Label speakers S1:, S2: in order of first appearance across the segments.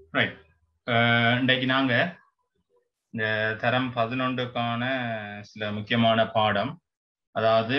S1: Right இன்றைக்கு நாங்க இந்த தரம் பதினொன்றுக்கான சில முக்கியமான பாடம் அதாவது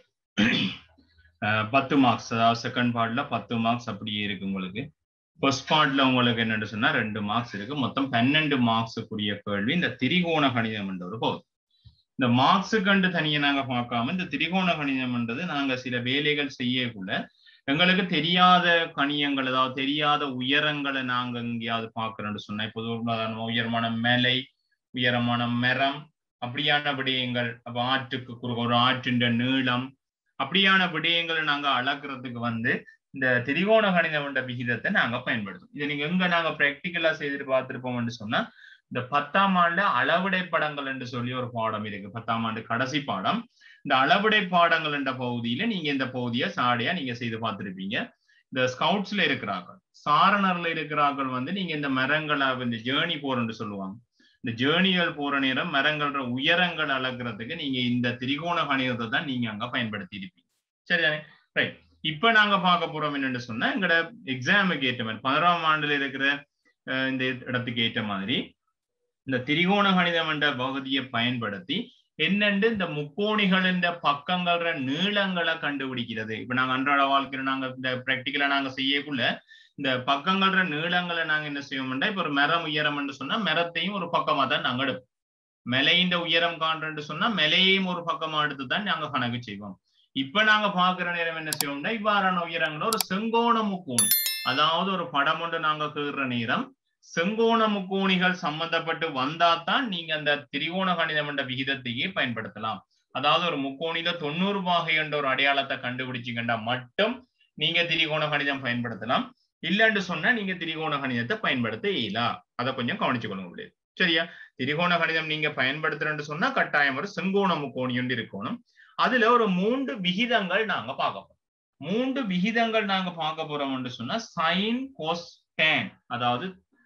S1: அஹ், பத்து மார்க்ஸ் அதாவது செகண்ட் பார்ட்ல பத்து மார்க்ஸ் அப்படியே இருக்கு உங்களுக்கு ஃபர்ஸ்ட் பார்ட்ல உங்களுக்கு என்னன்னு சொன்னா ரெண்டு மார்க்ஸ் இருக்கு மொத்தம் பன்னெண்டு மார்க்ஸுக்குரிய கேள்வி இந்த திரிகோண கணிதம் என்ற ஒரு பகுதி இந்த மார்க்ஸு கண்டு தனியா நாங்க பார்க்காம இந்த திரிகோண கணிதம்ன்றது நாங்க சில வேலைகள் செய்யக்குள்ள எங்களுக்கு தெரியாத கணியங்கள் அதாவது தெரியாத உயரங்களை நாங்க எங்கேயாவது பார்க்கறோம்னு சொன்னா இப்போ உதாரணமா உயரமான மேலை உயரமான மரம் அப்படியான விடயங்கள் அப்ப ஆற்றுக்கு குறுக்க ஒரு ஆற்றின் நீளம் அப்படியான விடயங்களை நாங்க அளக்குறதுக்கு வந்து இந்த திரிகோண கணிதம் என்ற விகிதத்தை நாங்க பயன்படுத்தும் இதை நீங்க எங்க நாங்க பிராக்டிக்கலா செய்துட்டு பார்த்திருப்போம்னு சொன்னா இந்த பத்தாம் ஆண்டு அளவிடை படங்கள் என்று சொல்லி ஒரு பாடம் இருக்கு பத்தாம் ஆண்டு கடைசி பாடம் இந்த அளவிடை பாடங்கள் என்ற பகுதியில நீங்க இந்த பகுதியை சாடையா நீங்க செய்து பார்த்திருப்பீங்க இந்த ஸ்கவுட்ஸ்ல இருக்கிறார்கள் சாரணர்ல இருக்கிறார்கள் வந்து நீங்க இந்த மரங்களை இந்த ஜேர்னி போறன்னு சொல்லுவாங்க இந்த ஜேர்னிகள் போற நேரம் மரங்களோட உயரங்கள் அளக்குறதுக்கு நீங்க இந்த திரிகோண கணிதத்தை தான் நீங்க அங்க பயன்படுத்தி இருப்பீங்க சரிதானே ரைட் இப்ப நாங்க பார்க்க போறோம் என்னன்னு சொன்னா எங்கட எக்ஸாமுக்கு ஏற்ற மாதிரி பதினோராம் ஆண்டுல இருக்கிற அஹ், இந்த இடத்துக்கு ஏற்ற மாதிரி இந்த திரிகோண கணிதம் என்ற பகுதியை பயன்படுத்தி என்னென்று இந்த முக்கோணிகள் இந்த பக்கங்கள நீளங்களை கண்டுபிடிக்கிறது இப்ப நாங்க அன்றாட வாழ்க்கையில நாங்க இந்த பிராக்டிக்கலா நாங்க செய்யக்குள்ள இந்த பக்கங்கள நீளங்களை நாங்க என்ன செய்வோம்னா இப்ப ஒரு மரம் உயரம்னு சொன்னா மரத்தையும் ஒரு பக்கமா தான் நாங்க எடுப்போம் மெலையின் உயரம் காண்றேன்னு சொன்னா மெலையையும் ஒரு பக்கமா எடுத்து தான் நாங்க கணக்கு செய்வோம் இப்ப நாங்க பாக்குற நேரம் என்ன செய்வோம்னா இவ்வாறான உயரங்களை ஒரு செங்கோண முக்கோணி அதாவது ஒரு படம் ஒன்று நாங்க கீறுற நேரம் செங்கோண முக்கோணிகள் சம்பந்தப்பட்டு வந்தாதான் நீங்க அந்த திரிகோண கணிதம் என்ற விகிதத்தையே பயன்படுத்தலாம் அதாவது ஒரு முக்கோணில தொண்ணூறு பாகை என்ற ஒரு அடையாளத்தை கண்டுபிடிச்சிங்கண்டா மட்டும் நீங்க திரிகோண கணிதம் பயன்படுத்தலாம் இல்லைன்னு சொன்னா நீங்க திரிகோண கணிதத்தை பயன்படுத்த இயலா அதை கொஞ்சம் கவனிச்சுக்கொள்ள முடியாது சரியா திரிகோண கணிதம் நீங்க பயன்படுத்துறேன்னு சொன்னா கட்டாயம் ஒரு செங்கோண முக்கோணி ஒன்று இருக்கணும் அதுல ஒரு மூன்று விகிதங்கள் நாங்க பார்க்க போறோம் மூன்று விகிதங்கள் நாங்க பார்க்க போறோம்னு சொன்னா சைன் கோஸ் டேன் அதாவது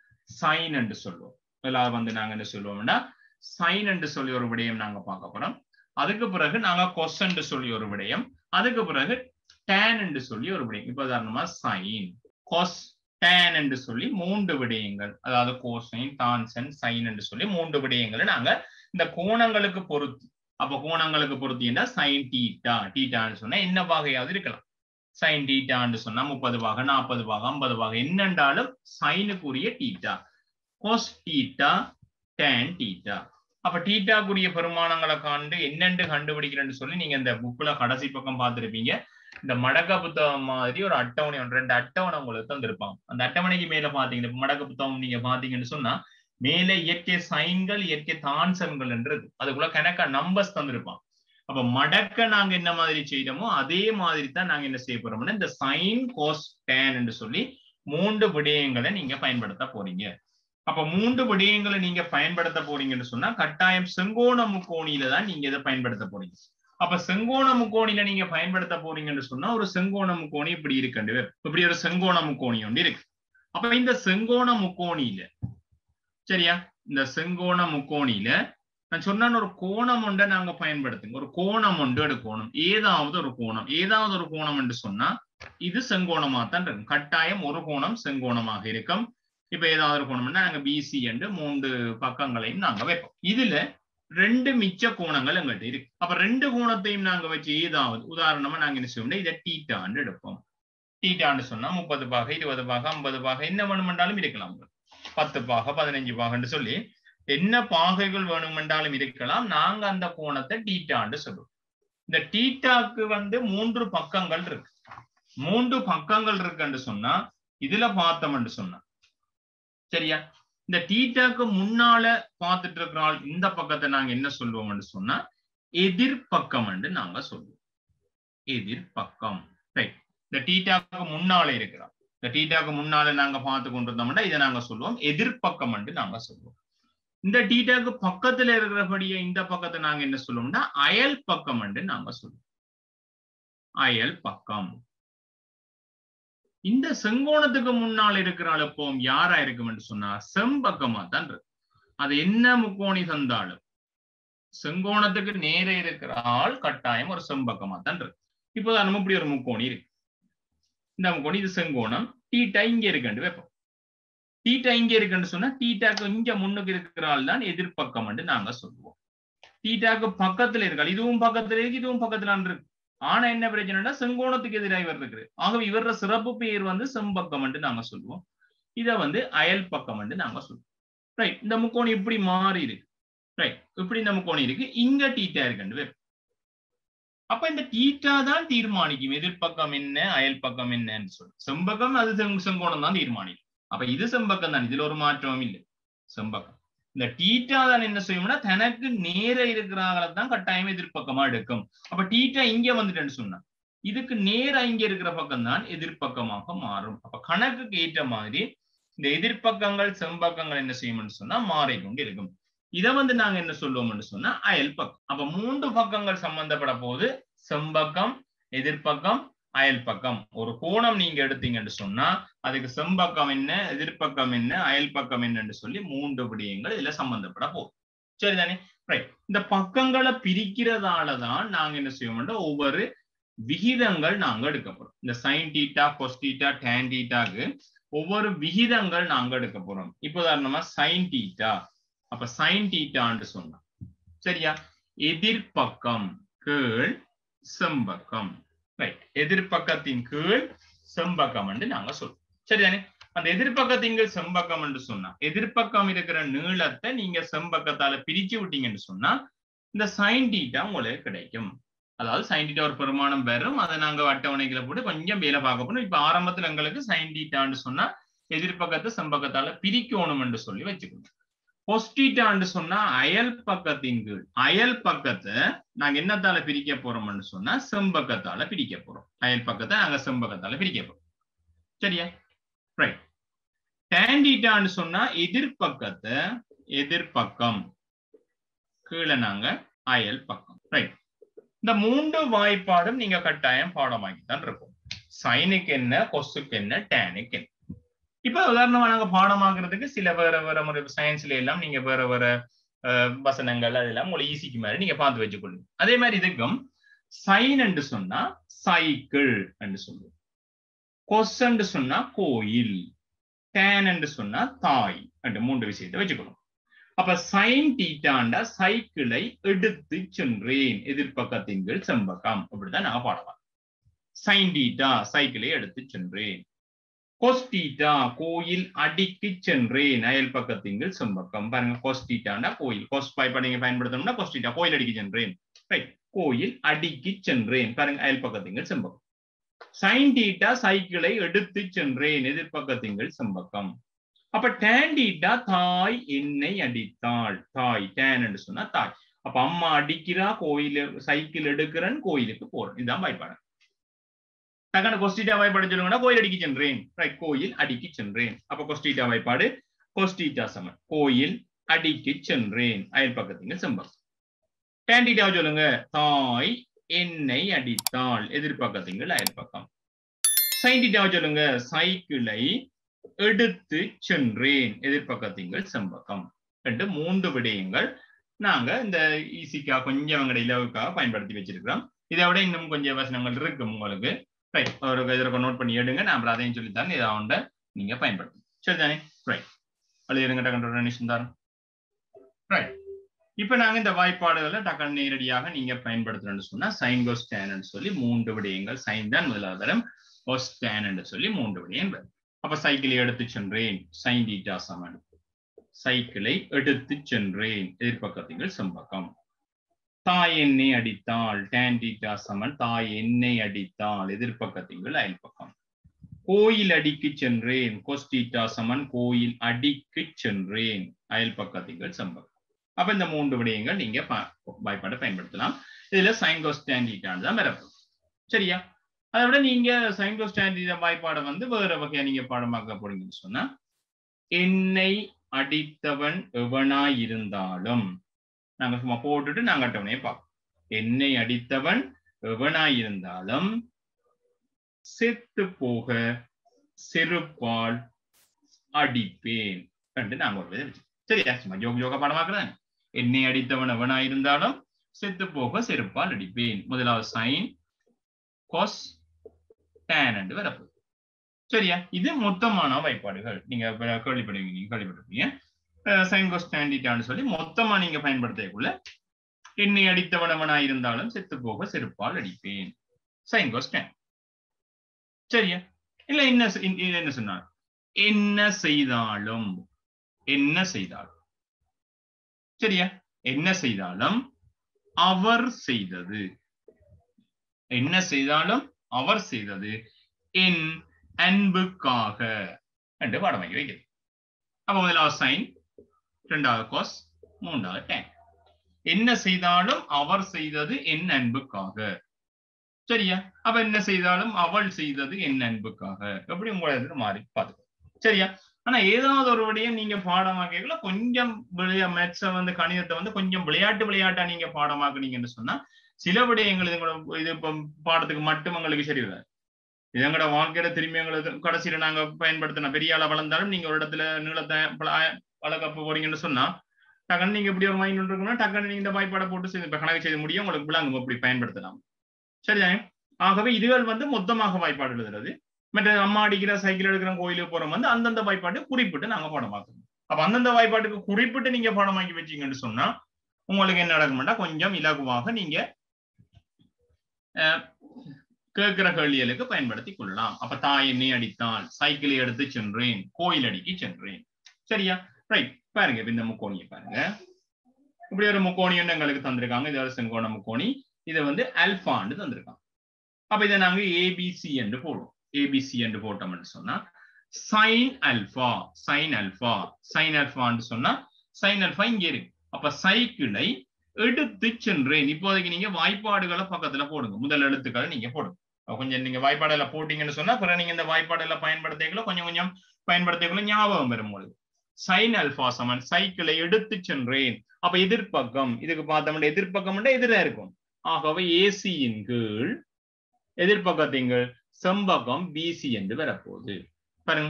S1: சைன் என்று சொல்லுவோம் எல்லாரும் வந்து நாங்க என்ன சொல்லுவோம்னா சைன் என்று சொல்லி ஒரு விடயம் நாங்க பார்க்க போறோம் அதுக்கு பிறகு நாங்க கொஸ் என்று சொல்லி ஒரு விடயம் அதுக்கு பிறகு டேன் என்று சொல்லி ஒரு விடயம் இப்ப உதாரணமா சைன் கொஸ் டேன் என்று சொல்லி மூன்று விடயங்கள் அதாவது கோசைன் டான்சன் சைன் என்று சொல்லி மூன்று விடயங்களை நாங்க இந்த கோணங்களுக்கு பொருத்தி அப்ப கோணங்களுக்கு பொருத்தினா சைன் டீட்டா டீட்டான்னு சொன்னா என்ன வகையாவது இருக்கலாம் சைன் டீட்டான்னு சொன்னா முப்பது பாக நாற்பது பாக ஐம்பது பாக என்னென்றாலும் சைனுக்குரிய theta cos theta tan theta அப்ப டீட்டாக்குரிய பெருமானங்களை கண்டு என்னென்று கண்டுபிடிக்கிறேன்னு சொல்லி நீங்க இந்த புக்ல கடைசி பக்கம் பார்த்திருப்பீங்க இந்த மடக்க புத்தகம் மாதிரி ஒரு அட்டவணை ஒன்று ரெண்டு அட்டவணை உங்களுக்கு தந்திருப்பாங்க அந்த அட்டவணைக்கு மேல பாத்தீங்கன்னா இப்ப மடக்க புத்தகம் நீங்க பாத்தீங்கன்னு சொன்னா மேல இயற்கை சைன்கள் இயற்கை தான்சன்கள் என்றது அதுக்குள்ள கணக்கா நம்பர்ஸ் தந்திருப்பான் அப்ப மடக்க நாங்க என்ன மாதிரி செய்தோமோ அதே மாதிரி தான் நாங்க என்ன செய்ய போறோம்னா இந்த சைன் கோஸ் டேன் என்று சொல்லி மூன்று விடயங்களை நீங்க பயன்படுத்த போறீங்க அப்ப மூன்று விடயங்களை நீங்க பயன்படுத்த போறீங்கன்னு சொன்னா கட்டாயம் செங்கோண முக்கோணியில தான் நீங்க இதை பயன்படுத்த போறீங்க அப்ப செங்கோண முக்கோணியில நீங்க பயன்படுத்த போறீங்கன்னு சொன்னா ஒரு செங்கோண முக்கோணி இப்படி இருக்கு இப்படி ஒரு செங்கோண முக்கோணி ஒன்று இருக்கு அப்ப இந்த செங்கோண முக்கோணியில சரியா இந்த செங்கோண முக்கோணியில நான் சொன்ன ஒரு கோணம் ஒன்றை நாங்க பயன்படுத்துங்க ஒரு கோணம் ஒன்று எடுக்கணும் ஏதாவது ஒரு கோணம் ஏதாவது ஒரு கோணம் என்று சொன்னா இது செங்கோணமா தான் இருக்கும் கட்டாயம் ஒரு கோணம் செங்கோணமாக இருக்கும் இப்ப ஏதாவது ஒரு கோணம்னா நாங்க பிசி என்று மூன்று பக்கங்களையும் நாங்க வைப்போம் இதுல ரெண்டு மிச்ச கோணங்கள் எங்கள்கிட்ட இருக்கு அப்ப ரெண்டு கோணத்தையும் நாங்க வச்சு ஏதாவது உதாரணமா நாங்க என்ன செய்வோம்னா இதை டீட்டாண்டு எடுப்போம் டீட்டாண்டு சொன்னா முப்பது பாக இருபது பாக ஐம்பது பாக என்ன வேணுமென்றாலும் இருக்கலாம் பத்து பாக பதினஞ்சு பாகன்னு சொல்லி என்ன பாகைகள் வேணுமென்றாலும் இருக்கலாம் நாங்க அந்த கோணத்தை டீட்டாண்டு சொல்லுவோம் இந்த டீட்டாக்கு வந்து மூன்று பக்கங்கள் இருக்கு மூன்று பக்கங்கள் இருக்குன்னு சொன்னா இதுல பார்த்தோம்னு சொன்னா சரியா இந்த டீட்டாக்கு முன்னால பார்த்துட்டு இருக்கிறாள் இந்த பக்கத்தை நாங்க என்ன சொல்லுவோம்னு சொன்னா எதிர்பக்கம் நாங்க சொல்லுவோம் எதிர்பக்கம் ரைட் இந்த டீட்டாக்கு முன்னால இருக்கிறான் இந்த டீட்டாக்கு முன்னால நாங்க பார்த்து கொண்டிருந்தோம்னா இதை நாங்க சொல்லுவோம் எதிர்பக்கம் நாங்க சொல்லுவோம் இந்த டீட்டாக்கு பக்கத்துல இருக்கிறபடியே இந்த பக்கத்தை நாங்க என்ன சொல்லுவோம்னா அயல் பக்கம் நாங்க சொல்லுவோம் அயல் பக்கம் இந்த செங்கோணத்துக்கு முன்னால் இருக்கிற அழுப்பம் யாரா இருக்கும் என்று சொன்னா செம்பக்கமா தான் இருக்கு அது என்ன முக்கோணி தந்தாலும் செங்கோணத்துக்கு நேர இருக்கிற ஆள் கட்டாயம் ஒரு செம்பக்கமா தான் இருக்கு இப்போ நம்ம இப்படி ஒரு முக்கோணி இருக்கு இந்த முக்கோணி இது செங்கோணம் டீட்டா இங்க இருக்குன்னு வைப்போம் டீட்டா இங்க இருக்குன்னு சொன்னா டீட்டாக்கு இங்க முன்னுக்கு இருக்கிறாள் தான் எதிர்ப்பக்கம் நாங்க சொல்லுவோம் டீட்டாக்கு பக்கத்துல இருக்காள் இதுவும் பக்கத்துல இருக்கு இதுவும் பக்கத்துல இருக்கு ஆனா என்ன பிரச்சனைனா செங்கோணத்துக்கு எதிராக இவர் இருக்குது ஆகவே இவர சிறப்பு பெயர் வந்து செம்பக்கம் நாங்க சொல்லுவோம் இத வந்து அயல் பக்கம் நாங்க சொல்லுவோம் ரைட் இந்த முக்கோணம் இப்படி மாறி இருக்கு ரைட் இப்படி இந்த முக்கோணம் இருக்கு இங்க டீட்டா இருக்கு அப்ப இந்த டீட்டா தான் தீர்மானிக்கும் எதிர்ப்பக்கம் என்ன அயல் பக்கம் என்னன்னு சொல்லி செம்பக்கம் அது செங்கோணம் தான் தீர்மானிக்கும் அப்ப இது செம்பக்கம் தான் இதுல ஒரு மாற்றமும் இல்லை செம்பக்கம் இந்த டீட்டா தான் என்ன செய்யும்னா தனக்கு நேர இருக்கிறாங்கள தான் கட்டாயம் எதிர்ப்பக்கமா எடுக்கும் அப்ப டீட்டா இங்க வந்துட்டேன்னு சொன்னா இதுக்கு நேரா இங்க இருக்கிற பக்கம் தான் எதிர்ப்பக்கமாக மாறும் அப்ப கணக்குக்கு ஏற்ற மாதிரி இந்த எதிர்ப்பக்கங்கள் செம்பக்கங்கள் என்ன செய்யும்னு சொன்னா மாறிக்கொண்டு இருக்கும் இதை வந்து நாங்க என்ன சொல்லுவோம்னு சொன்னா அயல் பக்கம் அப்ப மூன்று பக்கங்கள் சம்பந்தப்பட போது செம்பக்கம் எதிர்ப்பக்கம் அயல் பக்கம் ஒரு கோணம் நீங்க எடுத்தீங்கன்னு சொன்னா அதுக்கு செம்பக்கம் என்ன எதிர்ப்பக்கம் என்ன அயல் பக்கம் என்னன்னு சொல்லி மூன்று விடயங்கள் இதுல சம்பந்தப்பட போகுது சரிதானே ரைட் இந்த பக்கங்களை பிரிக்கிறதால தான் நாங்க என்ன செய்வோம்னா ஒவ்வொரு விகிதங்கள் நாங்க எடுக்க போறோம் இந்த sine theta cos theta tan டீட்டாக்கு ஒவ்வொரு விகிதங்கள் நாங்க எடுக்க போறோம் இப்போ உதாரணமா சைன் டீட்டா அப்ப சைன் டீட்டான்னு சொன்னா சரியா எதிர்ப்பக்கம் கீழ் செம்பக்கம் ரைட் எதிர்ப்பக்கத்தின் கீழ் செம்பக்கம் என்று நாங்க சொல்றோம் சரிதானே அந்த எதிர்ப்பக்கத்தின் கீழ் செம்பக்கம் என்று சொன்னா எதிர்ப்பக்கம் இருக்கிற நீளத்தை நீங்க செம்பக்கத்தால பிரிச்சு விட்டீங்கன்னு சொன்னா இந்த சைன் டீட்டா உங்களுக்கு கிடைக்கும் அதாவது சைன் டீட்டா ஒரு பெருமானம் வரும் அதை நாங்க அட்டவணைகளை போட்டு கொஞ்சம் வேலை பார்க்க போறோம் இப்ப ஆரம்பத்துல எங்களுக்கு சைன் டீட்டான்னு சொன்னா எதிர்ப்பக்கத்தை செம்பக்கத்தால பிரிக்கணும் என்று சொல்லி வச்சுக்கணும் பொஸ்டீட்டான்னு சொன்னா அயல் பக்கத்தின் கீழ் அயல் பக்கத்தை நாங்க என்னத்தால பிரிக்க போறோம்னு சொன்னா செம்பக்கத்தால பிரிக்க போறோம் அயல் பக்கத்தை நாங்க செம்பக்கத்தால பிரிக்க போறோம் சரியா ரைட் டேண்டிட்டான்னு சொன்னா எதிர்ப்பக்கத்தை எதிர்ப்பக்கம் கீழே நாங்க அயல் பக்கம் ரைட் இந்த மூன்று வாய்ப்பாடும் நீங்க கட்டாயம் பாடமாக்கித்தான் இருக்கும் சைனுக்கு என்ன கொசுக்கு என்ன டேனுக்கு என்ன இப்ப உதாரணமா நாங்க பாடமாக்குறதுக்கு சில வேற வேற முறை சயின்ஸ்ல எல்லாம் நீங்க வேற வேற வசனங்கள் அதெல்லாம் உங்களுக்கு ஈஸிக்கு மாதிரி நீங்க பார்த்து வச்சுக்கொள்ளுங்க அதே மாதிரி இதுக்கும் சைன் என்று சொன்னா சைக்கிள் என்று சொல்லுவோம் கொஸ் என்று சொன்னா கோயில் டேன் என்று சொன்னா தாய் என்று மூன்று விஷயத்தை வச்சுக்கணும் அப்ப சைன் டீட்டாண்டா சைக்கிளை எடுத்து சென்றேன் எதிர்ப்பக்கத்தின் கீழ் செம்பக்கம் அப்படிதான் நான் பாடலாம் சைன் டீட்டா சைக்கிளை எடுத்து சென்றேன் கொஸ்டீட்டா கோயில் அடிக்கு சென்றேன் அயல் பக்கத்திங்கள் செம்பக்கம் பாருங்க கொஸ்டீட்டாண்டா கோயில் கொஸ் பயப்பட நீங்க பயன்படுத்தணும்னா கொஸ்டீட்டா கோயில் அடிக்கு சென்றேன் ரைட் கோயில் அடிக்கு சென்றேன் பாருங்க அயல் பக்கத்திங்கள் செம்பக்கம் சைன் டீட்டா சைக்கிளை எடுத்து சென்றேன் எதிர்ப்பக்கத்திங்கள் செம்பக்கம் அப்ப டேன் டீட்டா தாய் என்னை அடித்தாள் தாய் டேன் என்று சொன்னா தாய் அப்ப அம்மா அடிக்கிறா கோயில் சைக்கிள் எடுக்கிறேன் கோயிலுக்கு போறேன் இதுதான் பயப்பாடு டக்கான கொஸ்டீட்டா வாய்ப்பாடு சொல்லுங்கன்னா கோயில் அடிக்க சென்றேன் ரைட் கோயில் அடிக்கு சென்றேன் அப்ப கொஸ்டீட்டா வாய்ப்பாடு கொஸ்டீட்டா சமன் கோயில் அடிக்கு சென்றேன் அயல் பக்கத்துங்க செம்பம் டேண்டிட்டா சொல்லுங்க தாய் என்னை அடித்தாள் எதிர்பக்கத்துங்கள் அயல் பக்கம் சைன்டிட்டா சொல்லுங்க சைக்கிளை எடுத்து சென்றேன் எதிர்பக்கத்திங்கள் செம்பக்கம் ரெண்டு மூன்று விடயங்கள் நாங்க இந்த ஈஸிக்கா கொஞ்சம் எங்கட இலவுக்காக பயன்படுத்தி வச்சிருக்கிறோம் இதை விட இன்னும் கொஞ்சம் வசனங்கள் இருக்கு உங்களுக்கு ரைட் ஒரு இதில் நோட் பண்ணி எடுங்க நான் அப்புறம் அதையும் சொல்லித்தரேன் இதை அவன்ட நீங்க பயன்படுத்தும் சரிதானே ரைட் எழுதிருங்க டக்கன் நிமிஷம் ரைட் இப்ப நாங்க இந்த வாய்ப்பாடுகளை டக்கன் நேரடியாக நீங்க பயன்படுத்தணும்னு சொன்னா சைன் கோஸ் டேன் சொல்லி மூன்று விடயங்கள் சைன் தான் முதலாவது தரம் கோஸ் டேன் சொல்லி மூன்று விடயங்கள் அப்ப சைக்கிளை எடுத்து சென்றேன் சைன் டீட்டா சமன் சைக்கிளை எடுத்து சென்றேன் எதிர்பக்கத்திங்கள் செம்பக்கம் தாய் என்னை அடித்தாள் டேன் டீட்டா சமன் தாய் என்னை அடித்தாள் எதிர்பக்கத்திங்கள் அயல் பக்கம் கோயில் அடிக்கு சென்றேன் கொஸ்டீட்டா சமன் கோயில் அடிக்கு சென்றேன் அயல் பக்கத்திங்கள் செம்பக்கம் அப்ப இந்த மூன்று விடயங்கள் நீங்க வாய்ப்பாட்டை பயன்படுத்தலாம் இதுல சைன்கோ ஸ்டாண்டிட்டான் தான் வரப்போம் சரியா அதை விட நீங்க சைன்கோ ஸ்டாண்டிட வாய்ப்பாடை வந்து வேற வகையா நீங்க பாடமாக்க போறீங்கன்னு சொன்னா என்னை அடித்தவன் எவனாய் இருந்தாலும் நாங்க சும்மா போட்டுட்டு நாங்க அட்டவணையை பார்ப்போம் என்னை அடித்தவன் எவனாய் இருந்தாலும் செத்து போக செருப்பால் அடிப்பேன் என்று நாங்க ஒரு விதை சரியா சும்மா ஜோக ஜோக பாடமாக்குறேன் என்னை அடித்தவன் எவனாயிருந்தாலும் செத்து போக செருப்பால் அடிப்பேன் முதலாவது சைன் கொஸ் டேன் என்று வரப்போகுது சரியா இது மொத்தமான வாய்ப்பாடுகள் நீங்க இப்ப கேள்விப்படுவீங்க நீங்க கேள்விப்பட்டிருப்பீங்க சைன் கோஸ் டேண்டிட்டான்னு சொல்லி மொத்தமா நீங்க பயன்படுத்தக்குள்ள என்னை அடித்தவனவனா இருந்தாலும் செத்து போக செருப்பால் அடிப்பேன் சைன் கோஸ் டேன் சரியா இல்ல என்ன செ- இ- இது என்ன சொன்னார் என்ன செய்தாலும் என்ன செய்தாலும் சரியா என்ன செய்தாலும் அவர் செய்தது என்ன செய்தாலும் அவர் செய்தது என் அன்புக்காக என்று பாடமாக்கி வைக்கிறது அப்ப முதலாவது சைன் இரண்டாவது கோஸ் மூன்றாவது டேன் என்ன செய்தாலும் அவர் செய்தது என் அன்புக்காக சரியா அப்ப என்ன செய்தாலும் அவள் செய்தது என் அன்புக்காக எப்படி உங்களை மாறி பார்த்துக்கோ சரியா ஆனா ஏதாவது ஒரு விடயம் நீங்க பாடமாக்கல கொஞ்சம் விளையா மேத்ஸ வந்து கணிதத்தை வந்து கொஞ்சம் விளையாட்டு விளையாட்டா நீங்க பாடமாக்குனீங்கன்னு சொன்னா சில விடயங்கள் இது கூட- இது இப்ப பாடத்துக்கு மட்டும் எங்களுக்கு சரி வராது இது எங்களோட வாழ்க்கையில திரும்பி எங்களுக்கு கடைசியில நாங்க பயன்படுத்தின பெரிய ஆளா வளர்ந்தாலும் நீங்க ஒரு இடத்துல நீளத்தை வளர்க்க போறீங்கன்னு சொன்னா டக்குன்னு நீங்க இப்படி ஒரு மைண்ட் இருக்குன்னா டக்குன்னு நீங்க இந்த வாய்ப்பாடை போட்டு செய்து- இப்ப கணக்கு செய்ய முடியும் உங்களுக்கு விளங்கும் இப்படி பயன்படுத்தலாம் சரிதானே ஆகவே இதுகள் வந்து மொத்தமாக வாய்ப்பாடு எழுதுறது மற்ற அம்மா அடிக்கிற சைக்கிள் எடுக்கிற கோயிலுக்கு போறோம் வந்து அந்தந்த வாய்ப்பாடு குறிப்பிட்டு நாங்க பாடமாக்கணும் அப்ப அந்தந்த வாய்ப்பாட்டுக்கு குறிப்பிட்டு நீங்க பாடமாக்கி வச்சீங்கன்னு சொன்னா உங்களுக்கு என்ன நடக்கும்னா கொஞ்சம் இலகுவாக நீங்க அஹ், கேட்கிற கேள்விகளுக்கு பயன்படுத்தி கொள்ளலாம் அப்ப தாய் என்னை அடித்தால் சைக்கிளை எடுத்து சென்றேன் கோயில் அடிக்கு சென்றேன் சரியா ரைட் பாருங்க இப்ப இந்த முக்கோணியை பாருங்க இப்படி ஒரு முக்கோணி ஒண்ணு எங்களுக்கு தந்திருக்காங்க இது ஒரு செங்கோண முக்கோணி இதை வந்து அல்பான்னு தந்திருக்காங்க அப்ப இதை நாங்க ஏபிசி என்று போடுவோம் ஏபிசி என்று போட்டோம்னு சொன்னா sine alpha sine alpha sine அல்பான்னு சொன்னா சைன் அல்பா இங்க இருக்கு அப்ப சைக்கிளை எடுத்து சென்றேன் இப்போதைக்கு நீங்க வாய்ப்பாடுகளை பக்கத்துல போடுங்க முதல் எழுத்துக்களை நீங்க போடுங்க அப்ப கொஞ்சம் நீங்க வாய்ப்பாடெல்லாம் போட்டீங்கன்னு சொன்னா பிறகு நீங்க இந்த வாய்ப்பாடெல்லாம் பயன்படுத்திக்கல கொஞ்சம் கொஞ்சம் பயன்படுத்திக்கல ஞாபகம் வரும் பொழுது சைன் அல்பா சமன் சைக்கிளை எடுத்து சென்றேன் அப்ப எதிர்ப்பக்கம் இதுக்கு பார்த்தோம்னா எதிர்ப்பக்கம் எதிரா இருக்கும் ஆகவே ஏசியின் கீழ் எதிர்ப்பக்கத்தின் கீழ் செம்பக்கம் பிசி என்று வரப்போகுது பாருங்க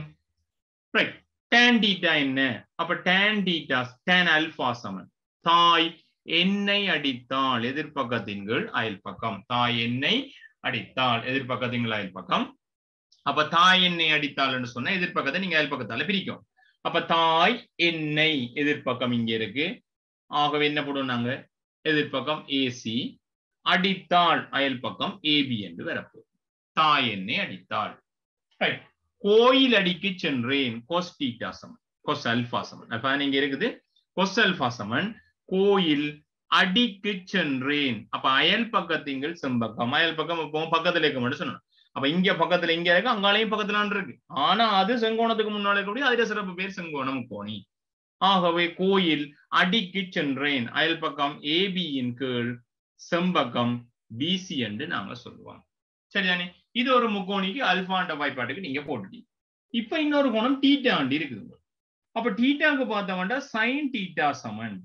S1: ரைட் tan டீட்டா என்ன அப்ப tan டீட்டா tan அல்பா சமன் தாய் என்னை அடித்தாள் எதிர்ப்பக்கத்தின் கீழ் அயல் பக்கம் தாய் என்னை அடித்தாள் எதிர்ப்பக்கத்தின் கீழ் அயல் பக்கம் அப்ப தாய் என்னை அடித்தாள்னு சொன்னா எதிர்ப்பக்கத்தை நீங்க அயல் பக்கத்தால பிரிக்கும் அப்ப தாய் என்னை எதிர்ப்பக்கம் இங்க இருக்கு ஆகவே என்ன போடுவோம் நாங்க எதிர்ப்பக்கம் ஏசி அடித்தாள் அயல் பக்கம் ஏபி என்று வரப்போகுது தாய் என்னை அடித்தாள் Right. கோயில் அடிக்கு சென்றேன் கொஸ் டீட்டா சமன் கொஸ் அல்பா சமன் அப்ப நீங்க இருக்குது கொஸ் அல்பா சமன் கோயில் அடிக்கு சென்றேன் அப்ப அயல் பக்கத்திங்கள் செம்பக்கம் அயல் பக்கம் இப்போ பக்கத்துல இருக்க மட்டும் சொன்னோம் அப்ப இங்க பக்கத்துல இங்க இருக்கு அங்காலையும் பக்கத்துல இருக்கு ஆனா அது செங்கோணத்துக்கு முன்னாலே கூடிய அதுல சிறப்பு பேர் செங்கோணம் கோணி ஆகவே கோயில் அடிக்கு சென்றேன் அயல் பக்கம் ஏபியின் கீழ் செம்பக்கம் பிசி என்று நாங்க சொல்லுவோம் சரிதானே இது ஒரு முக்கோணிக்கு அல்பாண்ட வாய்ப்பாட்டுக்கு நீங்க போட்டுட்டீங்க இப்ப இன்னொரு கோணம் டீட்டாண்டி இருக்குது அப்ப டீட்டாக்கு பார்த்தோம்னா சைன் டீட்டா சமன்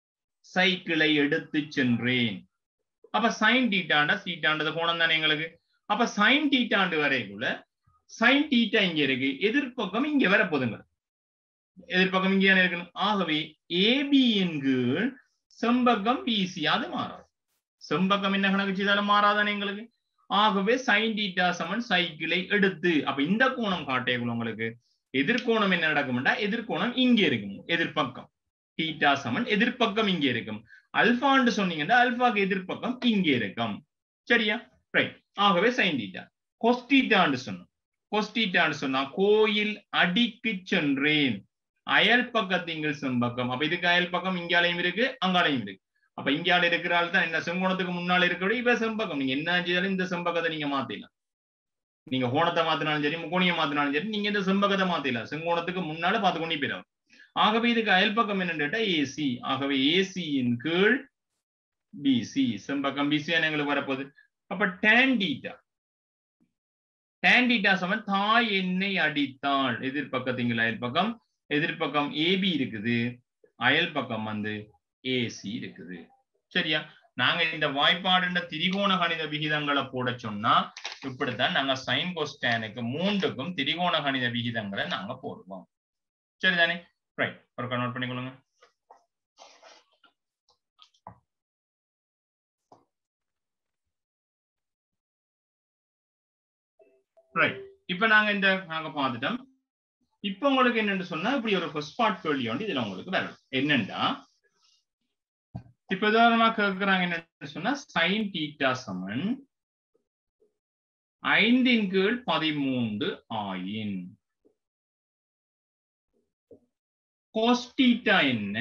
S1: சைக்கிளை எடுத்து சென்றேன் அப்ப சைன் டீட்டாண்டா சீட்டாண்டது கோணம் தானே எங்களுக்கு அப்ப சைன் டீட்டாண்டு வரைக்குள்ள சைன் டீட்டா இங்க இருக்கு எதிர்ப்பக்கம் இங்க வர போதுங்க எதிர்ப்பக்கம் இங்கே தானே இருக்கணும் ஆகவே ஏபி கீழ் செம்பக்கம் பிசி அது மாறாது செம்பக்கம் என்ன கணக்கு செய்தாலும் மாறாதானே எங்களுக்கு ஆகவே சைன் டீட்டா சமன் சைக்கிளை எடுத்து அப்ப இந்த கோணம் காட்டேக்குள்ள உங்களுக்கு எதிர்கோணம் என்ன நடக்கும்டா எதிர்கோணம் இங்கே இருக்கும் எதிர்ப்பக்கம் டீட்டா சமன் எதிர்ப்பக்கம் இங்கே இருக்கும் அல்பான்னு சொன்னீங்கன்னா அல்பாக்கு எதிர்ப்பக்கம் இங்கே இருக்கும் சரியா ரைட் ஆகவே சைன் டீட்டா கொஸ்டீட்டான்னு சொன்னோம் கொஸ்டீட்டான்னு சொன்னா கோயில் அடிக்கு சென்றேன் அயல் பக்கத்திங்கள் செம்பக்கம் அப்ப இதுக்கு அயல் பக்கம் இங்காலையும் இருக்கு அங்காலையும் இருக்கு அப்ப இங்கால இருக்கிறாள் தான் என்ன செங்கோணத்துக்கு முன்னால இருக்கிற இப்ப செம்பக்கம் நீங்க என்ன செய்தாலும் இந்த செம்பக்கத்தை நீங்க மாத்திடலாம் நீங்க கோணத்தை மாத்தினாலும் சரி முக்கோணியை மாத்தினாலும் சரி நீங்க இந்த செம்பகத்தை மாத்திடலாம் செங்கோணத்துக்கு முன்னால பார்த்து கொண்டே போயிடும் ஆகவே இதுக்கு அயல் பக்கம் என்னன்னு கேட்டா ஏசி ஆகவே ஏசியின் கீழ் பிசி செம்பக்கம் பிசி எங்களுக்கு வரப்போகுது அப்ப டேன் டீட்டா டேன் டீட்டா சமன் தாய் என்னை அடித்தாள் எதிர்பக்கத்திங்கள் அயல் பக்கம் எதிர்பக்கம் ஏபி இருக்குது அயல் பக்கம் வந்து ஏசி இருக்குது சரியா நாங்க இந்த வாய்ப்பாடுன்ற திரிகோண கணித விகிதங்களை போட சொன்னா இப்படித்தான் நாங்க சைன் கொஸ்டானுக்கு மூன்றுக்கும் திரிகோண கணித விகிதங்களை நாங்க போடுவோம் சரிதானே ரைட் ஒரு கன்வெர்ட் பண்ணிக்கொள்ளுங்க ரைட் இப்ப நாங்க இந்த நாங்க பார்த்துட்டோம் இப்ப உங்களுக்கு என்னன்னு சொன்னா இப்படி ஒரு ஃபர்ஸ்ட் பார்ட் கேள்வி வந்து இதுல உங்களுக்கு வரும் என்னன்னா இப்ப உதாரணமா கேட்கிறாங்க என்னன்னு சொன்னா சைன் டீட்டா சமன் ஐந்தின் கீழ் பதிமூன்று ஆயின் கோஸ்டீட்டா என்ன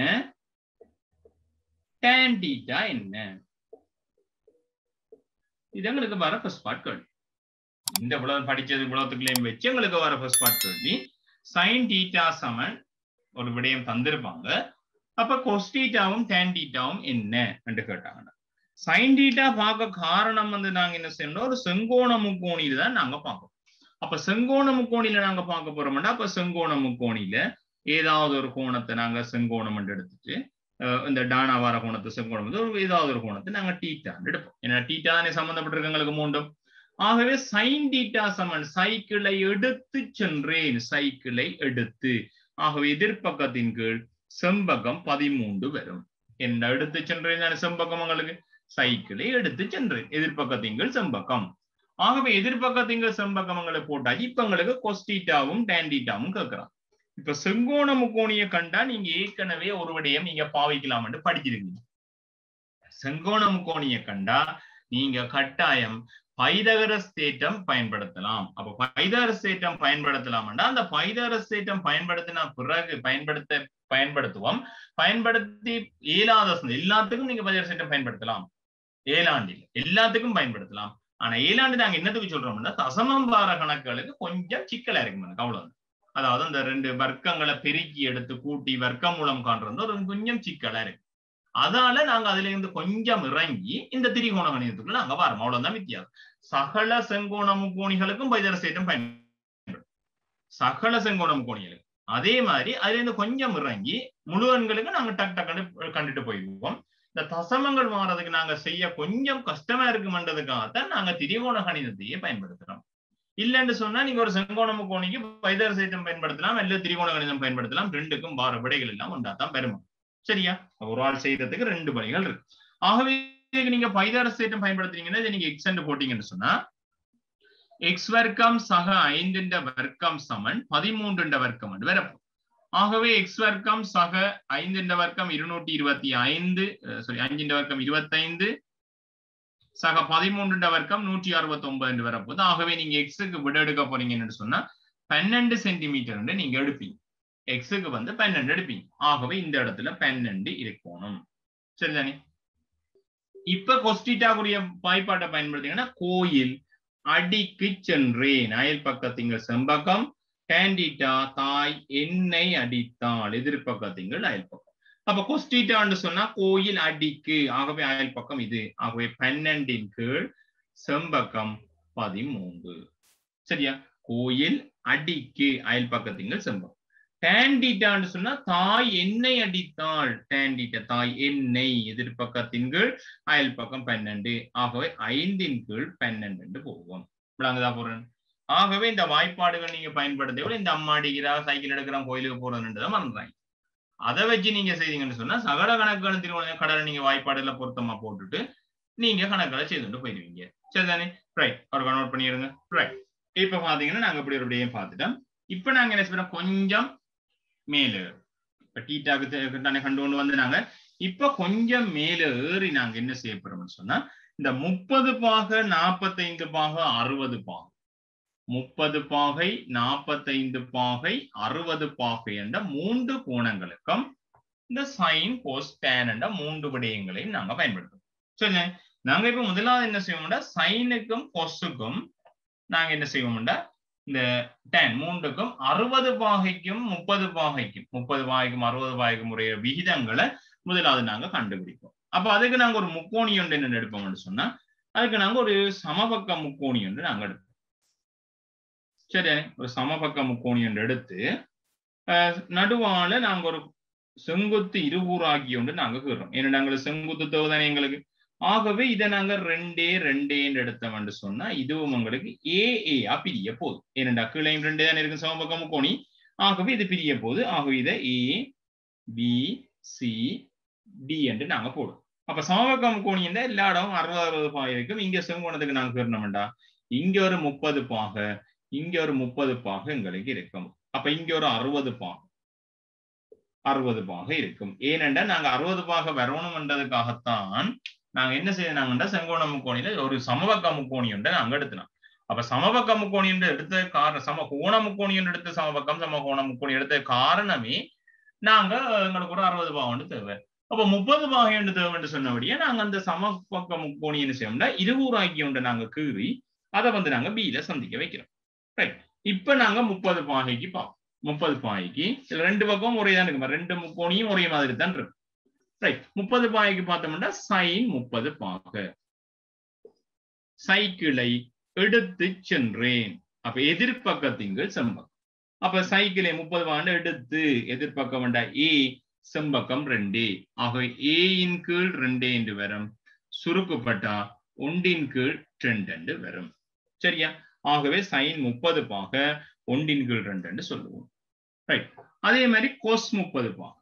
S1: டேன் டீட்டா என்ன இது எங்களுக்கு வர ஃபர்ஸ்ட் பார்ட் கேள்வி இந்த இவ்வளவு படிச்சது இவ்வளவுக்குள்ளேயும் வச்சு எங்களுக்கு வர ஃபர்ஸ்ட் பார்ட் கேள்வி சைன் டீட்டா சமன் ஒரு விடயம் தந்திருப்பாங்க அப்ப கொஸ்டீட்டாவும் டேன் டீட்டாவும் என்ன என்று கேட்டாங்க சைன் டீட்டா பார்க்க காரணம் வந்து நாங்க என்ன செய்யணும் ஒரு செங்கோண முக்கோணியில தான் நாங்க பார்க்கணும் அப்ப செங்கோண முக்கோணியில நாங்க பார்க்க போறோம்னா அப்ப செங்கோண முக்கோணியில ஏதாவது ஒரு கோணத்தை நாங்க செங்கோணம் எடுத்துட்டு இந்த டானாவார கோணத்தை செங்கோணம் வந்து ஒரு ஏதாவது ஒரு கோணத்தை நாங்க டீட்டா எடுப்போம் ஏன்னா டீட்டா தானே சம்பந்தப்பட்டிருக்கங்களுக்கு மூண்டும் ஆகவே சைன் டீட்டா சமன் சைக்கிளை எடுத்து சென்றேன் சைக்கிளை எடுத்து ஆகவே எதிர்ப்பக்கத்தின் கீழ் செம்பகம் பதிமூன்று வரும் என்ன எடுத்து சென்றேன் தானே செம்பகம் உங்களுக்கு சைக்கிளை எடுத்து சென்றேன் எதிர்ப்பக்கத்தின் கீழ் செம்பக்கம் ஆகவே எதிர்ப்பக்கத்தின் கீழ் செம்பகமங்களை போட்டா இப்ப உங்களுக்கு கொஸ்டீட்டாவும் டேண்டீட்டாவும் கேட்கிறான் இப்ப செங்கோண முக்கோணிய கண்டா நீங்க ஏற்கனவே ஒரு விடயம் நீங்க பாவிக்கலாம் படிச்சிருக்கீங்க செங்கோண முக்கோணிய கண்டா நீங்க கட்டாயம் பைதகரஸ் தேட்டம் பயன்படுத்தலாம் அப்ப பைதகரஸ் தேட்டம் பயன்படுத்தலாம்டா அந்த பைதகரஸ் தேட்டம் பயன்படுத்தின பிறகு பயன்படுத்த பயன்படுத்துவோம் பயன்படுத்தி இயலாத எல்லாத்துக்கும் நீங்க பைதகரஸ் தேட்டம் பயன்படுத்தலாம் ஏழாண்டில் எல்லாத்துக்கும் பயன்படுத்தலாம் ஆனா ஏழாண்டு நாங்க என்னத்துக்கு சொல்றோம்னா தசமம் வார கணக்குகளுக்கு கொஞ்சம் சிக்கலா இருக்கும் எனக்கு அவ்வளவு அதாவது அந்த ரெண்டு வர்க்கங்களை பெருக்கி எடுத்து கூட்டி வர்க்கம் மூலம் காண்றது ஒரு கொஞ்சம் சிக்கலா இருக்கு அதால நாங்க அதுல இருந்து கொஞ்சம் இறங்கி இந்த திரிகோண கணிதத்துக்குள்ள நாங்க வரோம் அவ்வளவுதான் வித்தியாசம் சகல செங்கோண முக்கோணிகளுக்கும் பைதர சேட்டம் பயன்படும் சகல செங்கோண முக்கோணிகளுக்கு அதே மாதிரி அதுல இருந்து கொஞ்சம் இறங்கி முழுவன்களுக்கு நாங்க டக் டக்கு கண்டுட்டு போயிடுவோம் இந்த தசமங்கள் மாறதுக்கு நாங்க செய்ய கொஞ்சம் கஷ்டமா இருக்குமன்றதுக்காகத்தான் நாங்க திரிகோண கணிதத்தையே பயன்படுத்துறோம் இல்லைன்னு சொன்னா நீங்க ஒரு செங்கோண முக்கோணிக்கு பைதர சேட்டம் பயன்படுத்தலாம் இல்ல திரிகோண கணிதம் பயன்படுத்தலாம் ரெண்டுக்கும் வார விடைகள் எல்லாம் உண்டாதான் பெருமை சரியா ஒரு ஆள் செய்யறதுக்கு ரெண்டு வழிகள் இருக்கு ஆகவே நீங்க பைதார சேட்டம் பயன்படுத்துறீங்கன்னா இதை நீங்க எக்ஸ் போட்டீங்கன்னு சொன்னா எக்ஸ் வர்க்கம் சக ஐந்துண்ட வர்க்கம் சமன் பதிமூன்றுண்ட வர்க்கம் என்று வரப்போம் ஆகவே எக்ஸ் வர்க்கம் சக ஐந்துண்ட வர்க்கம் இருநூற்றி இருபத்தி ஐந்து சாரி அஞ்சுண்ட வர்க்கம் இருபத்தைந்து சக பதிமூன்றுண்ட வர்க்கம் நூற்றி அறுபத்தி ஒன்பது வரப்போகுது ஆகவே நீங்க எக்ஸுக்கு விட எடுக்க போறீங்கன்னு சொன்னா பன்னெண்டு சென்டிமீட்டர் நீங்க எடுப்பீங்க எக்ஸுக்கு வந்து பன்னெண்டு எடுப்பீங்க ஆகவே இந்த இடத்துல பன்னெண்டு இருக்கணும் சரிதானே இப்ப கொஸ்டிட்டாக்குரிய வாய்ப்பாட்டை பயன்படுத்தீங்கன்னா கோயில் அடிக்கு சென்றேன் அயல் பக்கத்திங்கள் செம்பக்கம் கேண்டிட்டா தாய் என்னை அடித்தாள் எதிர்பக்கத்திங்கள் அயல் பக்கம் அப்ப கொஸ்டிட்டான்னு சொன்னா கோயில் அடிக்கு ஆகவே அயல் பக்கம் இது ஆகவே பன்னெண்டின் கீழ் செம்பக்கம் பதிமூன்று சரியா கோயில் அடிக்கு அயல் பக்கத்திங்கள் செம்பக்கம் டேண்டிட்டான்னு சொன்னா தாய் என்னை அடித்தாள் டேண்டிட்ட தாய் என்னை எதிர்பக்கத்தின் கீழ் அயல் பக்கம் பன்னெண்டு ஆகவே ஐந்தின் கீழ் பன்னெண்டு போவோம் விளங்குதா போறேன் ஆகவே இந்த வாய்ப்பாடுகள் நீங்க பயன்படுத்த விட இந்த அம்மா அடிக்கிறா சைக்கிள் எடுக்கிறோம் கோயிலுக்கு போறதுன்றதை மறந்துறாங்க அதை வச்சு நீங்க செய்தீங்கன்னு சொன்னா சகல கணக்குகள் திருவண்ண கடலை நீங்க வாய்ப்பாடுல பொருத்தமா போட்டுட்டு நீங்க கணக்குகளை செய்துட்டு போயிருவீங்க சரிதானே ரைட் ஒரு கன்வெர்ட் பண்ணிடுங்க ரைட் இப்ப பாத்தீங்கன்னா நாங்க இப்படி ஒரு விடையும் பார்த்துட்டோம் இப்ப நாங்க என்ன செய்யறோம் கொஞ்சம் மேல இப்ப டீட்டாக்கு தானே கண்டு கொண்டு வந்து நாங்க இப்ப கொஞ்சம் மேல ஏறி நாங்க என்ன செய்ய போறோம்னு சொன்னா இந்த முப்பது பாக நாற்பத்தைந்து பாக அறுபது பாகை முப்பது பாகை நாற்பத்தைந்து பாகை அறுபது பாகை என்ற மூன்று கோணங்களுக்கும் இந்த சைன் கோஸ் டேன் என்ற மூன்று விடயங்களையும் நாங்க பயன்படுத்துறோம் சரி நாங்க இப்ப முதலாவது என்ன செய்வோம்டா சைனுக்கும் கொஸுக்கும் நாங்க என்ன செய்வோம்டா இந்த டென் மூன்றுக்கும் அறுபது பாகைக்கும் முப்பது பாகைக்கும் முப்பது பாகைக்கும் அறுபது பாகைக்கும் உடைய விகிதங்களை முதலாவது நாங்க கண்டுபிடிப்போம் அப்ப அதுக்கு நாங்க ஒரு முக்கோணி ஒன்று என்ன எடுப்போம்னு சொன்னா அதுக்கு நாங்க ஒரு சமபக்க முக்கோணி ஒன்று நாங்க எடுப்போம் சரி ஒரு சமபக்க முக்கோணி ஒன்று எடுத்து நடுவால நாங்க ஒரு செங்குத்து இருபூராகி ஒன்று நாங்க கீறோம் ஏன்னா நாங்கள் செங்குத்து தேவைதானே எங்களுக்கு ஆகவே இதை நாங்க ரெண்டே ரெண்டேன்னு எடுத்தோம்னு சொன்னா இதுவும் உங்களுக்கு ஏ ஏயா பிரிய போகுது ஏனண்டா கீழையும் ரெண்டே தானே இருக்கு சமபக்க முக்கோணி ஆகவே இது பிரிய போகுது ஆகவே இதை ஏ பி சி டி என்று நாங்க போடுவோம் அப்ப சமபக்க முக்கோணி இருந்தா எல்லா இடமும் அறுபது அறுபது பாக இருக்கும் இங்க செங்கோணத்துக்கு நாங்க கீறணும்டா இங்க ஒரு முப்பது பாக இங்க ஒரு முப்பது பாக எங்களுக்கு இருக்கும் அப்ப இங்க ஒரு அறுபது பாகம் அறுபது பாக இருக்கும் ஏனென்றா நாங்க அறுபது பாக வரணும்ன்றதுக்காகத்தான் நாங்க என்ன செய்யறாங்கன்னா செங்கோண முக்கோணியில ஒரு சமபக்க முக்கோணி ஒன்றை நாங்க எடுத்தோம் அப்ப சமபக்க முக்கோணி என்று எடுத்த காரணம் சம கோண முக்கோணி என்று எடுத்த சமபக்கம் சம கோண முக்கோணி எடுத்த காரணமே நாங்க எங்களுக்கு ஒரு அறுபது பாகம் தேவை அப்ப முப்பது பாகம் என்று தேவை என்று சொன்னபடியே நாங்க அந்த சமபக்க முக்கோணி என்ன செய்யணும்னா இருபூராக்கி ஒன்று நாங்க கீறி அதை வந்து நாங்க பியில சந்திக்க வைக்கிறோம் ரைட் இப்ப நாங்க முப்பது பாகைக்கு பார்ப்போம் முப்பது பாகைக்கு இதுல ரெண்டு பக்கம் ஒரே தான் இருக்கு ரெண்டு முக்கோணியும் ஒரே மாதிரி தான் இருக்கு ரைட் முப்பது பாகைக்கு பார்த்தோம்னா சைன் முப்பது பாக சைக்கிளை எடுத்து சென்றேன் அப்ப எதிர்பக்கத்திங்கள் செம்பக்கம் அப்ப சைக்கிளை முப்பது பாண்டு எடுத்து எதிர்பக்கம் வேண்டா ஏ செம்பக்கம் ரெண்டு ஆக ஏயின் கீழ் ரெண்டு என்று வரும் சுருக்கப்பட்டா ஒன்றின் கீழ் ரெண்டு என்று வரும் சரியா ஆகவே சைன் முப்பது பாக ஒன்றின் கீழ் ரெண்டு என்று சொல்லுவோம் ரைட் அதே மாதிரி கோஸ் முப்பது பாக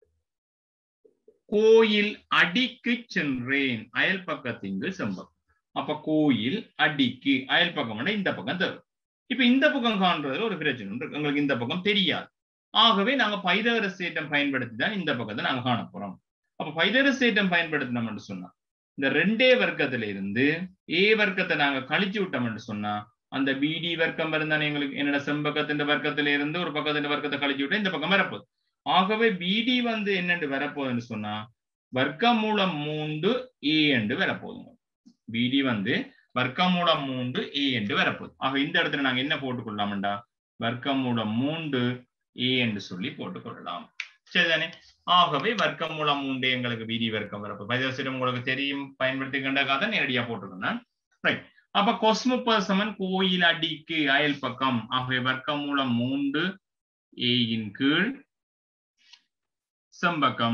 S1: கோயில் அடிக்கு சென்றேன் அயல் பக்கத்திங்கு செம்பக்கம் அப்ப கோயில் அடிக்கு அயல் பக்கம் இந்த பக்கம் தரும் இப்ப இந்த பக்கம் காண்றதுல ஒரு பிரச்சனை இருக்கு எங்களுக்கு இந்த பக்கம் தெரியாது ஆகவே நாங்க பைதகரஸ் தேட்டம் பயன்படுத்தி தான் இந்த பக்கத்தை நாங்க காண போறோம் அப்ப பைதகரஸ் தேட்டம் பயன்படுத்தினோம்னு சொன்னா இந்த ரெண்டே வர்க்கத்துல இருந்து ஏ வர்க்கத்தை நாங்க கழிச்சு விட்டோம்னு சொன்னா அந்த பிடி வர்க்கம் இருந்தானே எங்களுக்கு என்னோட செம்பக்கத்தின் வர்க்கத்துல இருந்து ஒரு பக்கத்தின் வர்க்கத்தை கழிச்சு விட்டு இந்த பக்கம் வரப்போகுது ஆகவே பிடி வந்து என்னென்று வரப்போகுதுன்னு சொன்னா வர்க்கமூலம் மூன்று ஏ என்று வரப்போகுதுங்க பிடி வந்து வர்க்கமூலம் மூன்று ஏ என்று வரப்போகுது ஆக இந்த இடத்துல நாங்க என்ன போட்டுக்கொள்ளலாம்டா வர்க்கமூலம் மூன்று ஏ என்று சொல்லி போட்டுக்கொள்ளலாம் சரிதானே ஆகவே வர்க்கம் மூலம் மூன்று எங்களுக்கு வீதி வர்க்கம் வரப்போ பைதசிடம் உங்களுக்கு தெரியும் பயன்படுத்தி கண்டக்காக நேரடியா போட்டுக்கணும் ரைட் அப்ப கொஸ் முப்பது சமன் கோயில் அடிக்கு அயல் பக்கம் ஆகவே வர்க்கம் மூலம் மூன்று ஏயின் கீழ் செம்பக்கம்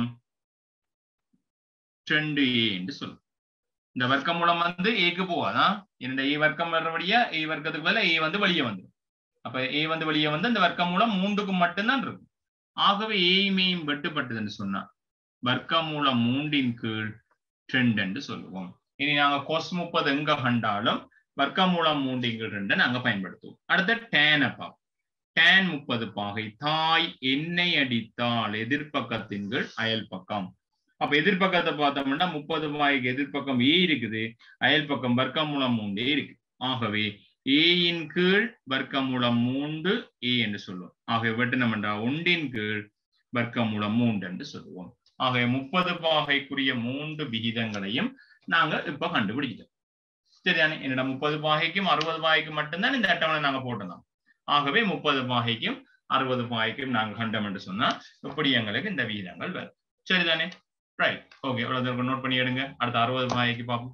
S1: ரெண்டு ஏ என்று சொல்லும் இந்த வர்க்கம் மூலம் வந்து ஏக்கு போவாதான் என்னோட ஏ வர்க்கம் வர்றபடியா ஏ வர்க்கத்துக்கு பதில ஏ வந்து வெளியே வந்துடும் அப்ப ஏ வந்து வெளியே வந்து அந்த வர்க்கம் மூலம் மூன்றுக்கு மட்டும்தான் இருக்கும் ஆகவே ஏயுமேயும் வெட்டுப்பட்டதுன்னு சொன்னா வர்க்கம் மூலம் மூன்றின் கீழ் ட்ரெண்ட் என்று சொல்லுவோம் இனி நாங்க கொஸ் முப்பது எங்க கண்டாலும் வர்க்கம் மூலம் மூன்றின் கீழ் ரெண்டை நாங்க பயன்படுத்துவோம் அடுத்த டேன் அப்பா டேன் முப்பது பாகை தாய் எண்ணெய் அடித்தால் எதிர்பக்கத்தின் கீழ் அயல் பக்கம் அப்ப எதிர்பக்கத்தை பார்த்தோம்னா முப்பது பாய்க்கு எதிர்பக்கம் ஏ இருக்குது அயல் பக்கம் வர்க்கம் மூலம் மூன்றே இருக்கு ஆகவே ஏயின் கீழ் வர்க்கமூலம் மூன்று ஏ என்று சொல்லுவோம் ஆகவே வெட்டினம் என்றால் ஒன்றின் கீழ் வர்க்கமூலம் மூன்று என்று சொல்லுவோம் ஆகவே முப்பது பாகைக்குரிய மூன்று விகிதங்களையும் நாங்க இப்ப கண்டுபிடிச்சிட்டோம் சரிதானே என்னோட முப்பது பாகைக்கும் அறுபது பாகைக்கும் மட்டும்தான் இந்த அட்டவணை நாங்க போட்டோம் ஆகவே முப்பது பாகைக்கும் அறுபது பாகைக்கும் நாங்க கண்டோம் என்று சொன்னா இப்படி எங்களுக்கு இந்த விகிதங்கள் வரும் சரிதானே ரைட் ஓகே எவ்வளவு நோட் பண்ணி எடுங்க அடுத்த அறுபது பாகைக்கு பார்ப்போம்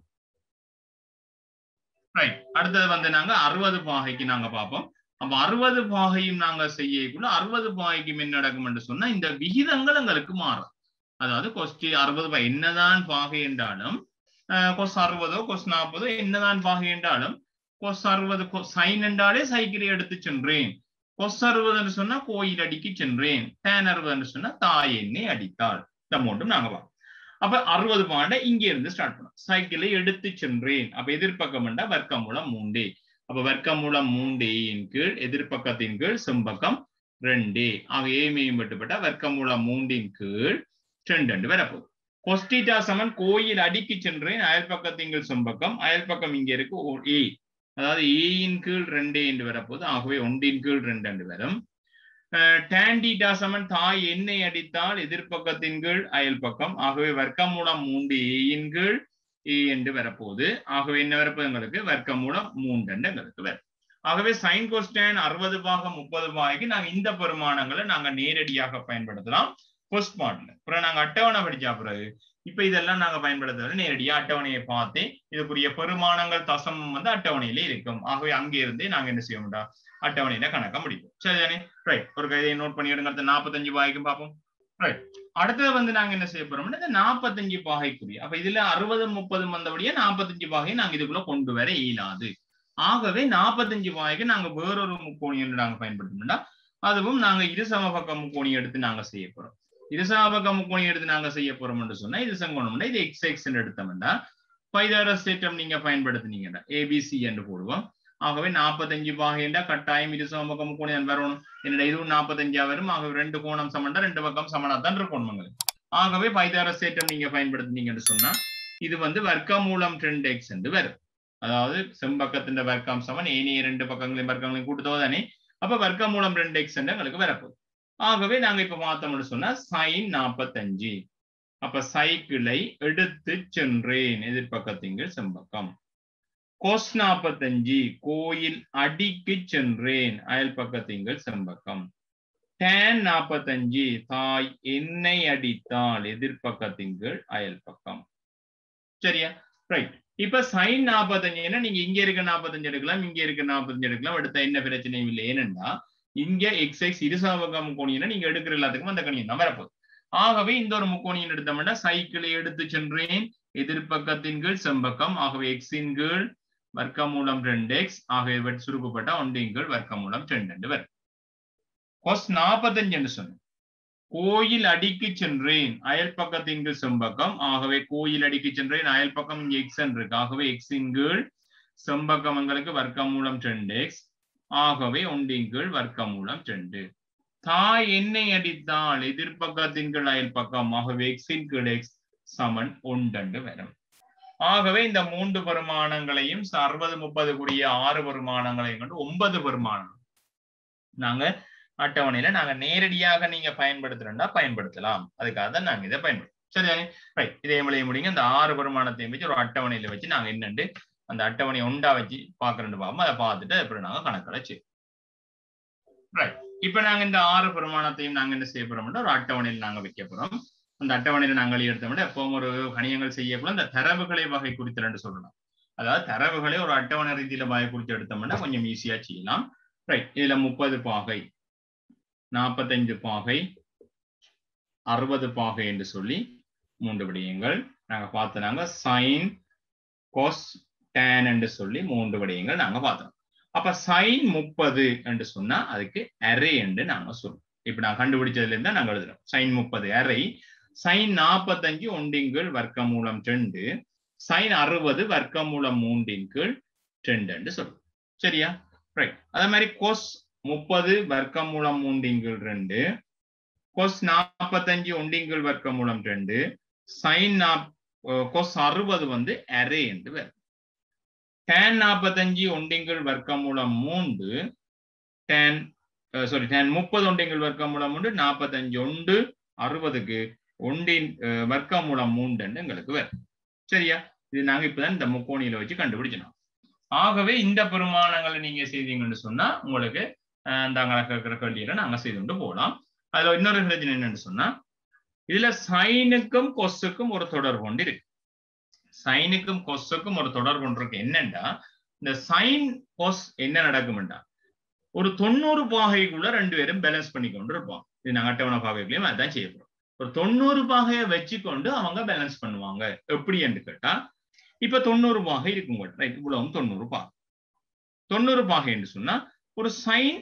S1: ரைட் அடுத்தது வந்து நாங்க அறுபது பாகைக்கு நாங்க பார்ப்போம் அப்ப அறுபது பாகையும் நாங்க செய்யக்குள்ள அறுபது பாகைக்கும் என்ன நடக்கும் என்று சொன்னா இந்த விகிதங்கள் எங்களுக்கு மாறும் அதாவது கொஸ்டி அறுபது பாய் என்னதான் பாகை என்றாலும் கொஸ் அறுபதோ கொஸ் நாற்பதோ என்னதான் பாகை என்றாலும் கொஸ் அறுபது சைன் என்றாலே சைக்கிளை எடுத்து சென்றேன் கொஸ் அறுபதுன்னு சொன்னா கோயில் அடிக்கு சென்றேன் டேன் அறுபதுன்னு சொன்னா தாய் எண்ணெய் அடித்தாள் இந்த மூன்றும் நாங்க பார்ப்போம் அப்ப அறுபது பாண்டை இங்க இருந்து ஸ்டார்ட் பண்ணும் சைக்கிளை எடுத்து சென்றேன் அப்ப எதிர்பக்கம் என்றா வர்க்கம் மூலம் மூண்டே அப்ப வர்க்கம் மூலம் மூண்டேயின் கீழ் எதிர்பக்கத்தின் கீழ் செம்பக்கம் ரெண்டே ஆக ஏமையும் வெட்டுப்பட்ட வர்க்கம் மூலம் மூண்டின் கீழ் ரெண்டு வரப்போகுது கொஸ்டிட்டா சமன் கோயில் அடிக்கு சென்றேன் அயல் பக்கத்தின் கீழ் செம்பக்கம் அயல் பக்கம் இங்க இருக்கு ஏ அதாவது ஏயின் கீழ் ரெண்டே என்று வரப்போகுது ஆகவே ஒன்றின் கீழ் ரெண்டு என்று வரும் டேண்டீட்டா சமன் தாய் எண்ணெய் அடித்தால் எதிர்பக்கத்தின் கீழ் அயல் பக்கம் ஆகவே வர்க்கம் மூலம் மூன்று ஏயின் கீழ் ஏ என்று வரப்போகுது ஆகவே என்ன வரப்போது எங்களுக்கு வர்க்கம் மூலம் மூன்று என்று எங்களுக்கு வரும் ஆகவே சைன் கோஸ்டன் அறுபது பாகம் முப்பது பாகைக்கு நாங்க இந்த பெருமானங்களை நாங்க நேரடியாக பயன்படுத்தலாம் ஃபர்ஸ்ட் பார்ட்ல அப்புறம் நாங்க அட்டவணை படிச்சா பிறகு இப்ப இதெல்லாம் நாங்க பயன்படுத்துறது நேரடியா அட்டவணையை பார்த்து இதுக்குரிய பெருமானங்கள் தசம் வந்து அட்டவணையில இருக்கும் ஆகவே அங்கே இருந்தே நாங்க என்ன செய்ய முடியும் அட்டவணையில கணக்க முடியும் சரிதானே ரைட் ஒரு கைதை நோட் பண்ணிடுங்க அடுத்த நாற்பத்தஞ்சு பாகைக்கும் பார்ப்போம் ரைட் அடுத்தது வந்து நாங்க என்ன செய்ய போறோம்னா இந்த நாற்பத்தஞ்சு பாகைக்குரிய அப்ப இதுல அறுபது முப்பது வந்தபடியே நாற்பத்தஞ்சு பாகை நாங்க இதுக்குள்ள கொண்டு வர இயலாது ஆகவே நாற்பத்தஞ்சு பாகைக்கு நாங்க வேறொரு முக்கோணியில் நாங்க பயன்படுத்தணும்னா அதுவும் நாங்க இரு சமபக்க முக்கோணி எடுத்து நாங்க செய்ய போறோம் இரு சமபக்க முக்கோணி எடுத்து நாங்க செய்ய போறோம்னு சொன்னா இது செங்கோணம்னா இது எக்ஸ் எக்ஸ் எடுத்தோம்னா பைதாரஸ் தேட்டம் நீங்க பயன்படுத்தினீங்கன்னா ஏபிசி என்று போடுவோம் ஆகவே நாற்பத்தஞ்சு பாகைண்டா கட்டாயம் இரு சமபக்கம் முக்கோணம் வரணும் என்னடா இதுவும் நாற்பத்தஞ்சா வரும் ஆகவே ரெண்டு கோணம் சமண்டா ரெண்டு பக்கம் சமனா தான் இருக்கணும் உங்களுக்கு ஆகவே பைதாரஸ் தேற்றம் நீங்க பயன்படுத்தினீங்கன்னு சொன்னா இது வந்து வர்க்கமூலம் ரெண்டு எக்ஸ் என்று வரும் அதாவது செம்பக்கத்தின் வர்க்கம் சமன் ஏனைய ரெண்டு பக்கங்களையும் வர்க்கங்களையும் கூட்டுதோ தானே அப்ப வர்க்கமூலம் ரெண்டு எக்ஸ் என்று எங்களுக்கு வரப்போகுது ஆகவே நாங்க இப்ப பார்த்தோம்னு சொன்னா சைன் நாற்பத்தஞ்சு அப்ப சைக்கிளை எடுத்து சென்றேன் எதிர்பக்கத்திங்கள் செம்பக்கம் கோஸ் நாற்பத்தஞ்சு கோயில் அடிக்கு சென்றேன் அயல் பக்கத்திங்கள் செம்பக்கம் டேன் நாற்பத்தஞ்சு தாய் என்னை அடித்தால் எதிர்பக்கத்திங்கள் அயல் பக்கம் சரியா ரைட் இப்ப சைன் நாற்பத்தஞ்சுன்னா நீங்க இங்க இருக்க நாற்பத்தஞ்சு எடுக்கலாம் இங்க இருக்க நாற்பத்தஞ்சு எடுக்கலாம் எடுத்த என்ன பிரச்சனையும் இல்லை ஏனென்றா இங்க எக்ஸ் எக்ஸ் இருசாவக முக்கோணியனா நீங்க எடுக்கிற எல்லாத்துக்கும் அந்த கணியம் தான் வரப்போகுது ஆகவே இந்த ஒரு முக்கோணியின் எடுத்தோம்னா சைக்கிளை எடுத்து சென்றேன் எதிர்பக்கத்தின் கீழ் செம்பக்கம் ஆகவே எக்ஸின் கீழ் வர்க்கமூலம் ரெண்டு எக்ஸ் ஆகவே சுருக்கப்பட்ட ஒன்றின் கீழ் வர்க்கமூலம் ரெண்டு வரும் கொஸ் நாற்பத்தஞ்சு சொன்னேன் கோயில் அடிக்கு சென்றேன் அயல் பக்கத்தின் கீழ் செம்பக்கம் ஆகவே கோயில் அடிக்கு சென்றேன் அயல் பக்கம் இங்க எக்ஸ் இருக்கு ஆகவே எக்ஸின் கீழ் செம்பக்கம் எங்களுக்கு வர்க்கமூலம் ரெண்டு எக்ஸ் ஆகவே ஒன்றின் கீழ் வர்க்கமூலம் ரெண்டு தாய் என்னை அடித்தால் எதிர்பக்கத்தின் கீழ் அயல் பக்கம் ஆகவே எக்ஸின் கீழ் எக்ஸ் சமன் ஒன்றண்டு வரும் ஆகவே இந்த மூன்று பெருமானங்களையும் அறுபது முப்பது கூடிய ஆறு பெருமானங்களையும் கொண்டு ஒன்பது பெருமானம் நாங்க அட்டவணையில நாங்க நேரடியாக நீங்க பயன்படுத்துறா பயன்படுத்தலாம் அதுக்காக தான் நாங்க இதை பயன்படுத்தோம் சரிதானே ரைட் இதே மொழியை முடியுங்க இந்த ஆறு பெருமானத்தையும் வச்சு ஒரு அட்டவணையில வச்சு நாங்க என்னண்டு அந்த அட்டவணையை உண்டா வச்சு பாக்குறேன்னு பார்ப்போம் அதை பார்த்துட்டு அப்புறம் நாங்க கணக்கில் வச்சு ரைட் இப்ப நாங்க இந்த ஆறு பெருமானத்தையும் நாங்க என்ன செய்ய போறோம்னா ஒரு அட்டவணையில் நாங்க வைக்க போறோம் அந்த அட்டவணையில நாங்கள் எடுத்தோம்னா எப்பவும் ஒரு கணியங்கள் செய்யக்குள்ள அந்த தரவுகளை வகை குறித்து ரெண்டு சொல்லலாம் அதாவது தரவுகளை ஒரு அட்டவணை ரீதியில வகை குறித்து எடுத்தோம்னா கொஞ்சம் ஈஸியா செய்யலாம் ரைட் இதுல முப்பது பாகை நாற்பத்தைந்து பாகை அறுபது பாகை என்று சொல்லி மூன்று விடயங்கள் நாங்க பார்த்தனாங்க சைன் கோஸ் டேன் என்று சொல்லி மூன்று விடயங்கள் நாங்க பார்த்தோம் அப்ப சைன் முப்பது என்று சொன்னா அதுக்கு அரே என்று நாங்க சொல்றோம் இப்ப நான் கண்டுபிடிச்சதுல இருந்தா நாங்க எழுதுறோம் சைன் முப்பது அரை சைன் நாற்பத்தஞ்சு ஒன்றின் கீழ் வர்க்கமூலம் ரெண்டு சைன் அறுபது வர்க்கமூலம் மூன்றின் கீழ் ரெண்டு என்று சொல்றோம் சரியா ரைட் அதே மாதிரி கோஸ் முப்பது வர்க்கமூலம் மூன்றின் கீழ் ரெண்டு கொஸ் நாற்பத்தஞ்சு ஒண்டிங்கள் வர்க்கமூலம் ரெண்டு சைன் நாப் கொஸ் அறுபது வந்து அரே என்று வரும் டேன் நாற்பத்தஞ்சு ஒண்டிங்கள் வர்க்கமூலம் மூன்று டேன் சாரி டேன் முப்பது ஒண்டிங்கள் வர்க்கமூலம் மூன்று நாற்பத்தஞ்சு ஒன்று அறுபதுக்கு ஒண்டின் வர்க்கமூலம் மூன்று எங்களுக்கு வரும் சரியா இது நாங்க இப்பதான் இந்த முக்கோணியில வச்சு கண்டுபிடிச்சோம் ஆகவே இந்த பெருமானங்களை நீங்க செய்தீங்கன்னு சொன்னா உங்களுக்கு அந்த அங்கே இருக்கிற கேள்வியில நாங்க செய்து கொண்டு போகலாம் அதுல இன்னொரு பிரச்சனை என்னன்னு சொன்னா இதுல சைனுக்கும் கொஸ்ஸுக்கும் ஒரு தொடர்பு கொண்டு இருக்கு சைனுக்கும் கொஸ்ஸுக்கும் ஒரு தொடர்பு ஒன்று இருக்கு என்னண்டா இந்த சைன் கொஸ் என்ன நடக்கும்டா ஒரு தொண்ணூறு பாகைக்குள்ள ரெண்டு பேரும் பேலன்ஸ் பண்ணி கொண்டு இருப்பாங்க இது நாங்க அட்டவணை பாகைகளையும் அதான் செய்ய போறோம் ஒரு தொண்ணூறு பாகையை வச்சுக்கொண்டு அவங்க பேலன்ஸ் பண்ணுவாங்க எப்படி என்று கேட்டா இப்ப தொண்ணூறு பாகை இருக்கும் ரைட் இவ்வளவும் தொண்ணூறு பாகை தொண்ணூறு பாகை என்று சொன்னா ஒரு சைன்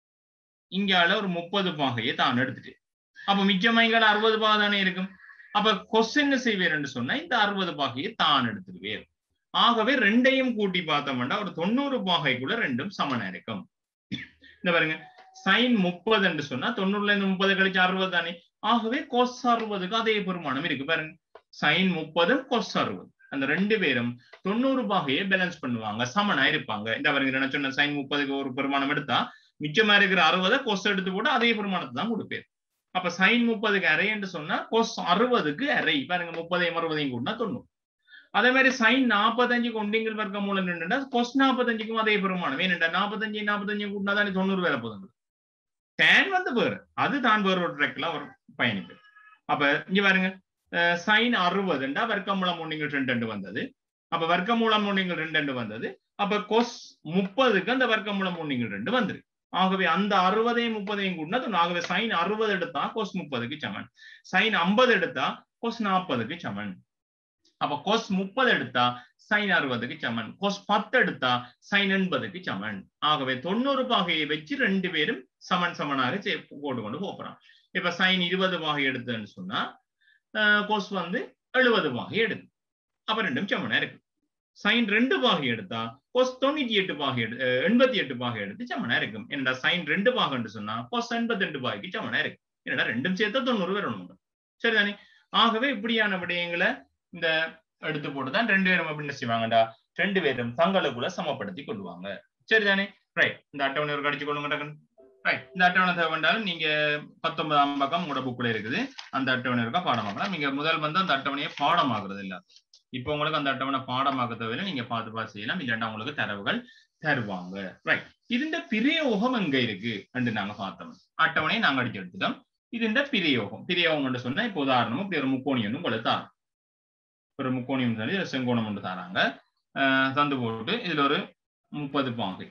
S1: இங்கால ஒரு முப்பது பாகையை தான் எடுத்துட்டு அப்ப மிச்சமா இங்கால அறுபது பாகை தானே இருக்கும் அப்ப கொஸ்டின் செய்வேர் சொன்னா இந்த அறுபது பாகையை தான் எடுத்துருவேர் ஆகவே ரெண்டையும் கூட்டி பார்த்தோம்னா ஒரு தொண்ணூறு பாகைக்குள்ள ரெண்டும் சமனா இருக்கும் இந்த பாருங்க சைன் முப்பது என்று சொன்னா தொண்ணூறுல இருந்து முப்பது கழிச்சு அறுபது தானே ஆகவே கொஸ் அறுபதுக்கு அதே பெருமானம் இருக்கு பாருங்க சைன் முப்பதும் கொஸ் அறுபது அந்த ரெண்டு பேரும் தொண்ணூறு பாகையை பேலன்ஸ் பண்ணுவாங்க சமனா இருப்பாங்க இந்த பாருங்க நான் சொன்ன சைன் முப்பதுக்கு ஒரு பெருமானம் எடுத்தா மிச்சமா இருக்கிற அறுபதை கொஸ் எடுத்து போட்டு அதே பெருமானத்தை தான் கொடுப்பேன் அப்ப சைன் முப்பதுக்கு அரை என்று சொன்னா கொஸ் அறுபதுக்கு அரை பாருங்க முப்பதையும் அறுபதையும் கூட்டினா தொண்ணூறு அதே மாதிரி சைன் நாற்பத்தஞ்சு கொண்டிங்கள் வர்க்க மூலம் என்னண்டா கொஸ் நாற்பத்தஞ்சுக்கும் அதே பெருமானம் ஏனென்றா நாற்பத்தஞ்சு நாற்பத்தஞ்சு கூட்டினா தானே தொண்ணூறு வேலை போதுங்க டேன் வந்து வேறு அது தான் வேறு ஒரு ட்ரெக்ல ஒரு பயணிப்பு அப்ப இங்க பாருங்க சைன் அறுபதுண்டா வர்க்கமூலம் ஒன்றுங்கள் ரெண்டு வந்தது அப்ப வர்க்கமூலம் ஒன்றுங்கள் ரெண்டு வந்தது அப்ப கொஸ் முப்பதுக்கு அந்த வர்க்கமூலம் ஒன்றுங்கள் ரெண்டு வந்துருக்கு ஆகவே அந்த அறுபதையும் முப்பதையும் கூட்டினா ஆகவே சைன் அறுபது எடுத்தா கொஸ் முப்பதுக்கு சமன் சைன் ஐம்பது எடுத்தா கொஸ் நாற்பதுக்கு சமன் அப்ப கொஸ் முப்பது எடுத்தா சைன் அறுபதுக்கு சமன் கொஸ் பத்து எடுத்தா சைன் எண்பதுக்கு சமன் ஆகவே தொண்ணூறு பாகையை வச்சு ரெண்டு பேரும் சமன் சமனாக போட்டு கொண்டு போறான் இப்ப சைன் இருபது பாகை எடுத்ததுன்னு சொன்னா கொஸ் வந்து எழுபது பாகை எடுக்கும் அப்ப ரெண்டும் சமனா இருக்கு சைன் ரெண்டு பாகை எடுத்தா கொஸ் தொண்ணூத்தி எட்டு பாகை எடு எண்பத்தி எட்டு பாகை எடுத்து சமனா இருக்கும் என்னடா சைன் ரெண்டு பாகம்னு சொன்னா கொஸ் எண்பத்தி ரெண்டு பாகைக்கு சமனா இருக்கு என்னடா ரெண்டும் சேர்த்தா தொண்ணூறு வரணும் சரிதானே ஆகவே இப்படியான விடயங்களை இந்த எடுத்து போட்டுதான் ரெண்டு பேரும் எப்படி என்ன செய்வாங்கடா ரெண்டு பேரும் தங்களுக்குள்ள சமப்படுத்தி கொள்வாங்க சரிதானே ரைட் இந்த அட்டவணை ஒரு கடிச்சு கொள்ளுங்க ரைட் இந்த அட்டவணை தேவைண்டாலும் நீங்க பத்தொன்பதாம் பக்கம் உங்களோட புக்ல இருக்குது அந்த அட்டவணை இருக்கா பாடமாக்கலாம் நீங்க முதல் வந்து அந்த அட்டவணையை பாடமாக்குறது இல்ல இப்போ உங்களுக்கு அந்த அட்டவணை பாடமாக்க தேவையில்லை நீங்க பார்த்து பார்த்து செய்யலாம் இல்லைன்னா உங்களுக்கு தரவுகள் தருவாங்க ரைட் இதுண்ட பிரயோகம் எங்க இருக்கு என்று நாங்க பார்த்தோம் அட்டவணையை நாங்க அடிச்சு எடுத்துட்டோம் இதுண்ட பிரயோகம் பிரயோகம் சொன்னா இப்போ உதாரணம் இப்படி ஒரு முக்கோணியம் உங்களுக்கு தாரம் ஒரு முக்கோணியம் சொல்லி செங்கோணம் ஒன்று தராங்க தந்து போட்டு இதுல ஒரு முப்பது பாங்கை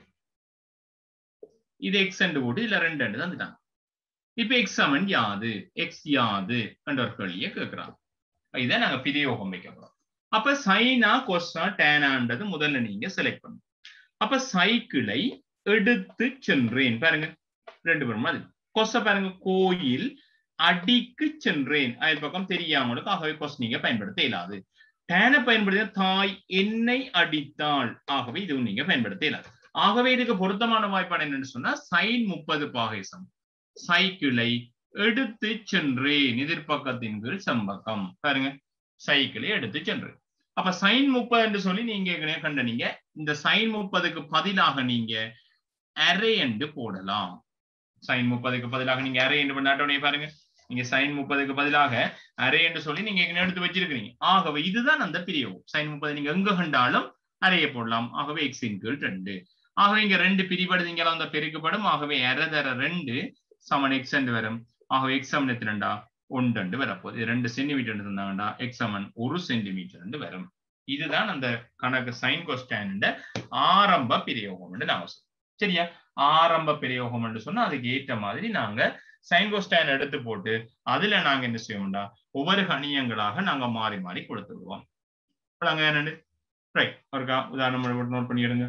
S1: இது எக்ஸ் ரெண்டு போட்டு இதுல ரெண்டு ரெண்டு தந்துட்டாங்க இப்ப எக்ஸ் சமன் யாது எக்ஸ் யாது என்ற ஒரு கேள்வியை கேட்கிறாங்க இதை நாங்க பிரயோகம் வைக்க போறோம் அப்ப சைனா கொஸ்ஸா டேனான்றது முதல்ல நீங்க செலக்ட் பண்ணும் அப்ப சைக்கிளை எடுத்து சென்றேன் பாருங்க ரெண்டு பேரும் அது கொஸ்ஸ பாருங்க கோயில் அடிக்கு சென்றேன் அது பக்கம் தெரியாமலுக்கு ஆகவே கொஸ் நீங்க பயன்படுத்த இயலாது டேனை பயன்படுத்த தாய் என்னை அடித்தாள் ஆகவே இதுவும் நீங்க பயன்படுத்த இயலாது ஆகவே இதுக்கு பொருத்தமான வாய்ப்பாடு என்னன்னு சொன்னா சைன் முப்பது பாகேசம் சைக்கிளை எடுத்து சென்றேன் எதிர்பக்கத்தின் கீழ் செம்பக்கம் பாருங்க சைக்கிளை எடுத்து சென்றேன் அப்ப சைன் முப்பது என்று சொல்லி நீங்க ஏற்கனவே கண்ட நீங்க இந்த சைன் முப்பதுக்கு பதிலாக நீங்க அரே என்று போடலாம் சைன் முப்பதுக்கு பதிலாக நீங்க அரே என்று பண்ண அட்டவணையை பாருங்க நீங்க சைன் முப்பதுக்கு பதிலாக அரே என்று சொல்லி நீங்க ஏற்கனவே எடுத்து வச்சிருக்கீங்க ஆகவே இதுதான் அந்த பிரியோகம் சைன் முப்பது நீங்க எங்க கண்டாலும் அறைய போடலாம் ஆகவே எக்ஸின் கீழ் ரெண்டு ஆகவே இங்க ரெண்டு பிரிபடுது இங்க அந்த பெருக்கப்படும் ஆகவே அரை ரெண்டு சமன் எக்ஸ் என்று வரும் ஆகவே எக்ஸ் சமன் எத்தனை ரெண்டா ஒன்று ரெண்டு வரப்போகுது ரெண்டு சென்டிமீட்டர் இருந்தாங்கடா எக்ஸ் சமன் ஒரு சென்டிமீட்டர் ரெண்டு வரும் இதுதான் அந்த கணக்கு சைன் கொஸ்டான் ஆரம்ப பிரயோகம் நாங்க சரியா ஆரம்ப பிரயோகம் என்று சொன்னா அதுக்கு ஏற்ற மாதிரி நாங்க சைன் கொஸ்டான் எடுத்து போட்டு அதுல நாங்க என்ன செய்வோம்டா ஒவ்வொரு கணியங்களாக நாங்க மாறி மாறி கொடுத்துருவோம் என்னன்னு ரைட் ஒருக்கா உதாரணம் நோட் பண்ணிடுங்க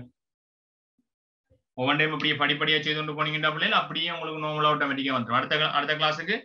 S1: ஒவ்வொரு டைம் இப்படியே படிப்படியா செய்து கொண்டு போனீங்கன்னா பிள்ளைகள் அப்படியே உங்களுக்கு நோமல் ஆட்டோமேட்டிக்கா வந்துடும் அடுத்த அடுத்த கிளாஸுக்கு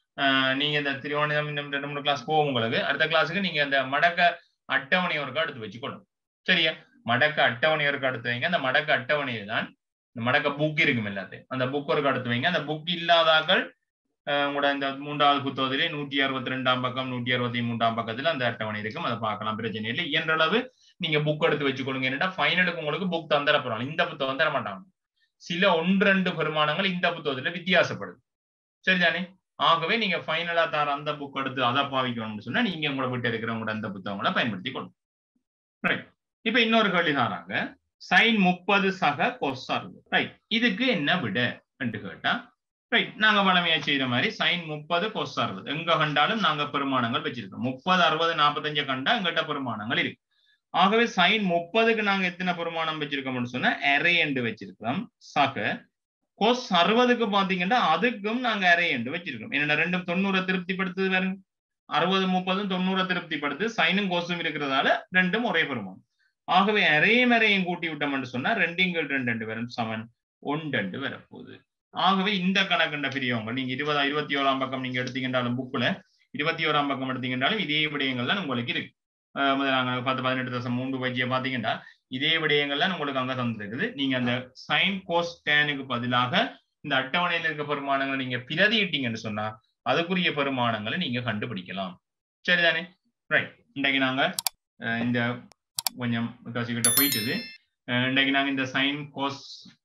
S1: நீங்க இந்த திருவண்ணாமலை இந்த ரெண்டு மூணு கிளாஸ் போகும் உங்களுக்கு அடுத்த கிளாஸுக்கு நீங்க இந்த மடக்க அட்டவணை ஒருக்கா எடுத்து வச்சுக்கணும் சரியா மடக்க அட்டவணை ஒருக்கா எடுத்து வைங்க அந்த மடக்க அட்டவணையை தான் இந்த மடக்க புக் இருக்கும் எல்லாத்தையும் அந்த புக் ஒருக்கா எடுத்து வைங்க அந்த புக் இல்லாதாக்கள் உங்களோட இந்த மூன்றாவது புத்தகத்திலே நூற்றி அறுபத்தி ரெண்டாம் பக்கம் நூற்றி அறுபத்தி மூன்றாம் பக்கத்துல அந்த அட்டவணை இருக்கும் அதை பார்க்கலாம் பிரச்சனை இல்லை இயன்றளவு நீங்க புக் எடுத்து வச்சுக்கொள்ளுங்க என்னடா ஃபைனலுக்கு உங்களுக்கு புக் தந்துட போறாங்க இந்த புத்தகம் தர மாட்டாங்க சில ஒன்று ரெண்டு பெருமானங்கள் இந்த புத்தகத்துல வித்தியாசப்படுது சரிதானே ஆகவே நீங்க ஃபைனலா தர அந்த புக் எடுத்து அதை பாவிக்கணும்னு சொன்னா நீங்க உங்களை விட்டு இருக்கிறவங்களோட அந்த புத்தகங்களை பயன்படுத்தி கொள்ளும் ரைட் இப்ப இன்னொரு கேள்வி தாராங்க சைன் முப்பது சக கொஸ் அறுபது ரைட் இதுக்கு என்ன விட என்று கேட்டா ரைட் நாங்க வளமையா செய்யற மாதிரி சைன் முப்பது கொஸ் அறுபது எங்க கண்டாலும் நாங்க பெருமானங்கள் வச்சிருக்கோம் முப்பது அறுபது நாற்பத்தஞ்சு கண்டா எங்கிட்ட பெருமானங்கள் இருக்கு ஆகவே சைன் முப்பதுக்கு நாங்க எத்தனை பெருமானம் வச்சிருக்கோம்னு சொன்னா எரை என்று வச்சிருக்கோம் சக கொஸ் அறுபதுக்கு பாத்தீங்கன்னா அதுக்கும் நாங்க அரை என்று வச்சிருக்கோம் என்னென்ன ரெண்டும் தொண்ணூறை திருப்திப்படுத்துது பாருங்க அறுபது முப்பதும் தொண்ணூறை திருப்திப்படுத்து சைனும் கோஸும் இருக்கிறதால ரெண்டும் ஒரே பெருமானம் ஆகவே அரையும் அரையும் கூட்டி விட்டோம்னு சொன்னா ரெண்டுங்கள் ரெண்டு ரெண்டு வரும் சமன் ஒன்று ரெண்டு வரப்போகுது ஆகவே இந்த கணக்குண்ட பிரியவங்க நீங்க இருபதா இருபத்தி ஓராம் பக்கம் நீங்க எடுத்தீங்கன்னாலும் புக்குல இருபத்தி ஓராம் பக்கம் எடுத்தீங்கன்னாலும் இதே விடயங்கள் தான் உங்களுக்கு இருக்கு நாங்க பத்து பதினெட்டு தசம் மூன்று பயிற்சியை பாத்தீங்கன்னா இதே விடயங்கள்லாம் உங்களுக்கு அங்க தந்துருக்குது நீங்க அந்த சைன் கோஸ் டேனுக்கு பதிலாக இந்த அட்டவணையில் இருக்க பெருமானங்களை நீங்க பிரதியிட்டீங்கன்னு சொன்னா அதுக்குரிய பெருமானங்களை நீங்க கண்டுபிடிக்கலாம் சரிதானே ரைட் இன்றைக்கு நாங்க இந்த கொஞ்சம் கிட்ட போயிட்டுது இன்றைக்கு நாங்க இந்த சைன் கோஸ்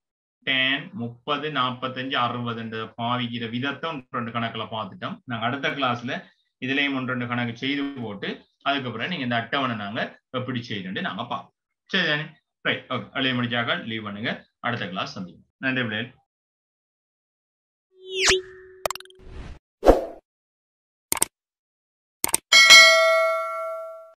S1: டேன் முப்பது நாற்பத்தஞ்சு அறுபதுன்ற பாவிக்கிற விதத்தை ஒன்று ரெண்டு கணக்குல பார்த்துட்டோம் நாங்க அடுத்த கிளாஸ்ல இதுலயும் ஒன்று ரெண்டு கணக்கு செய்து போட்டு அதுக்கப்புறம் நீங்க இந்த அட்டவணை நாங்க எப்படி செய்யணும்னு நாங்க பார்ப்போம் சரி தானே ரைட் ஓகே அழிய முடிச்சாக்கள் லீவ் பண்ணுங்க அடுத்த கிளாஸ் சந்திப்போம் நன்றி பிள்ளைகள்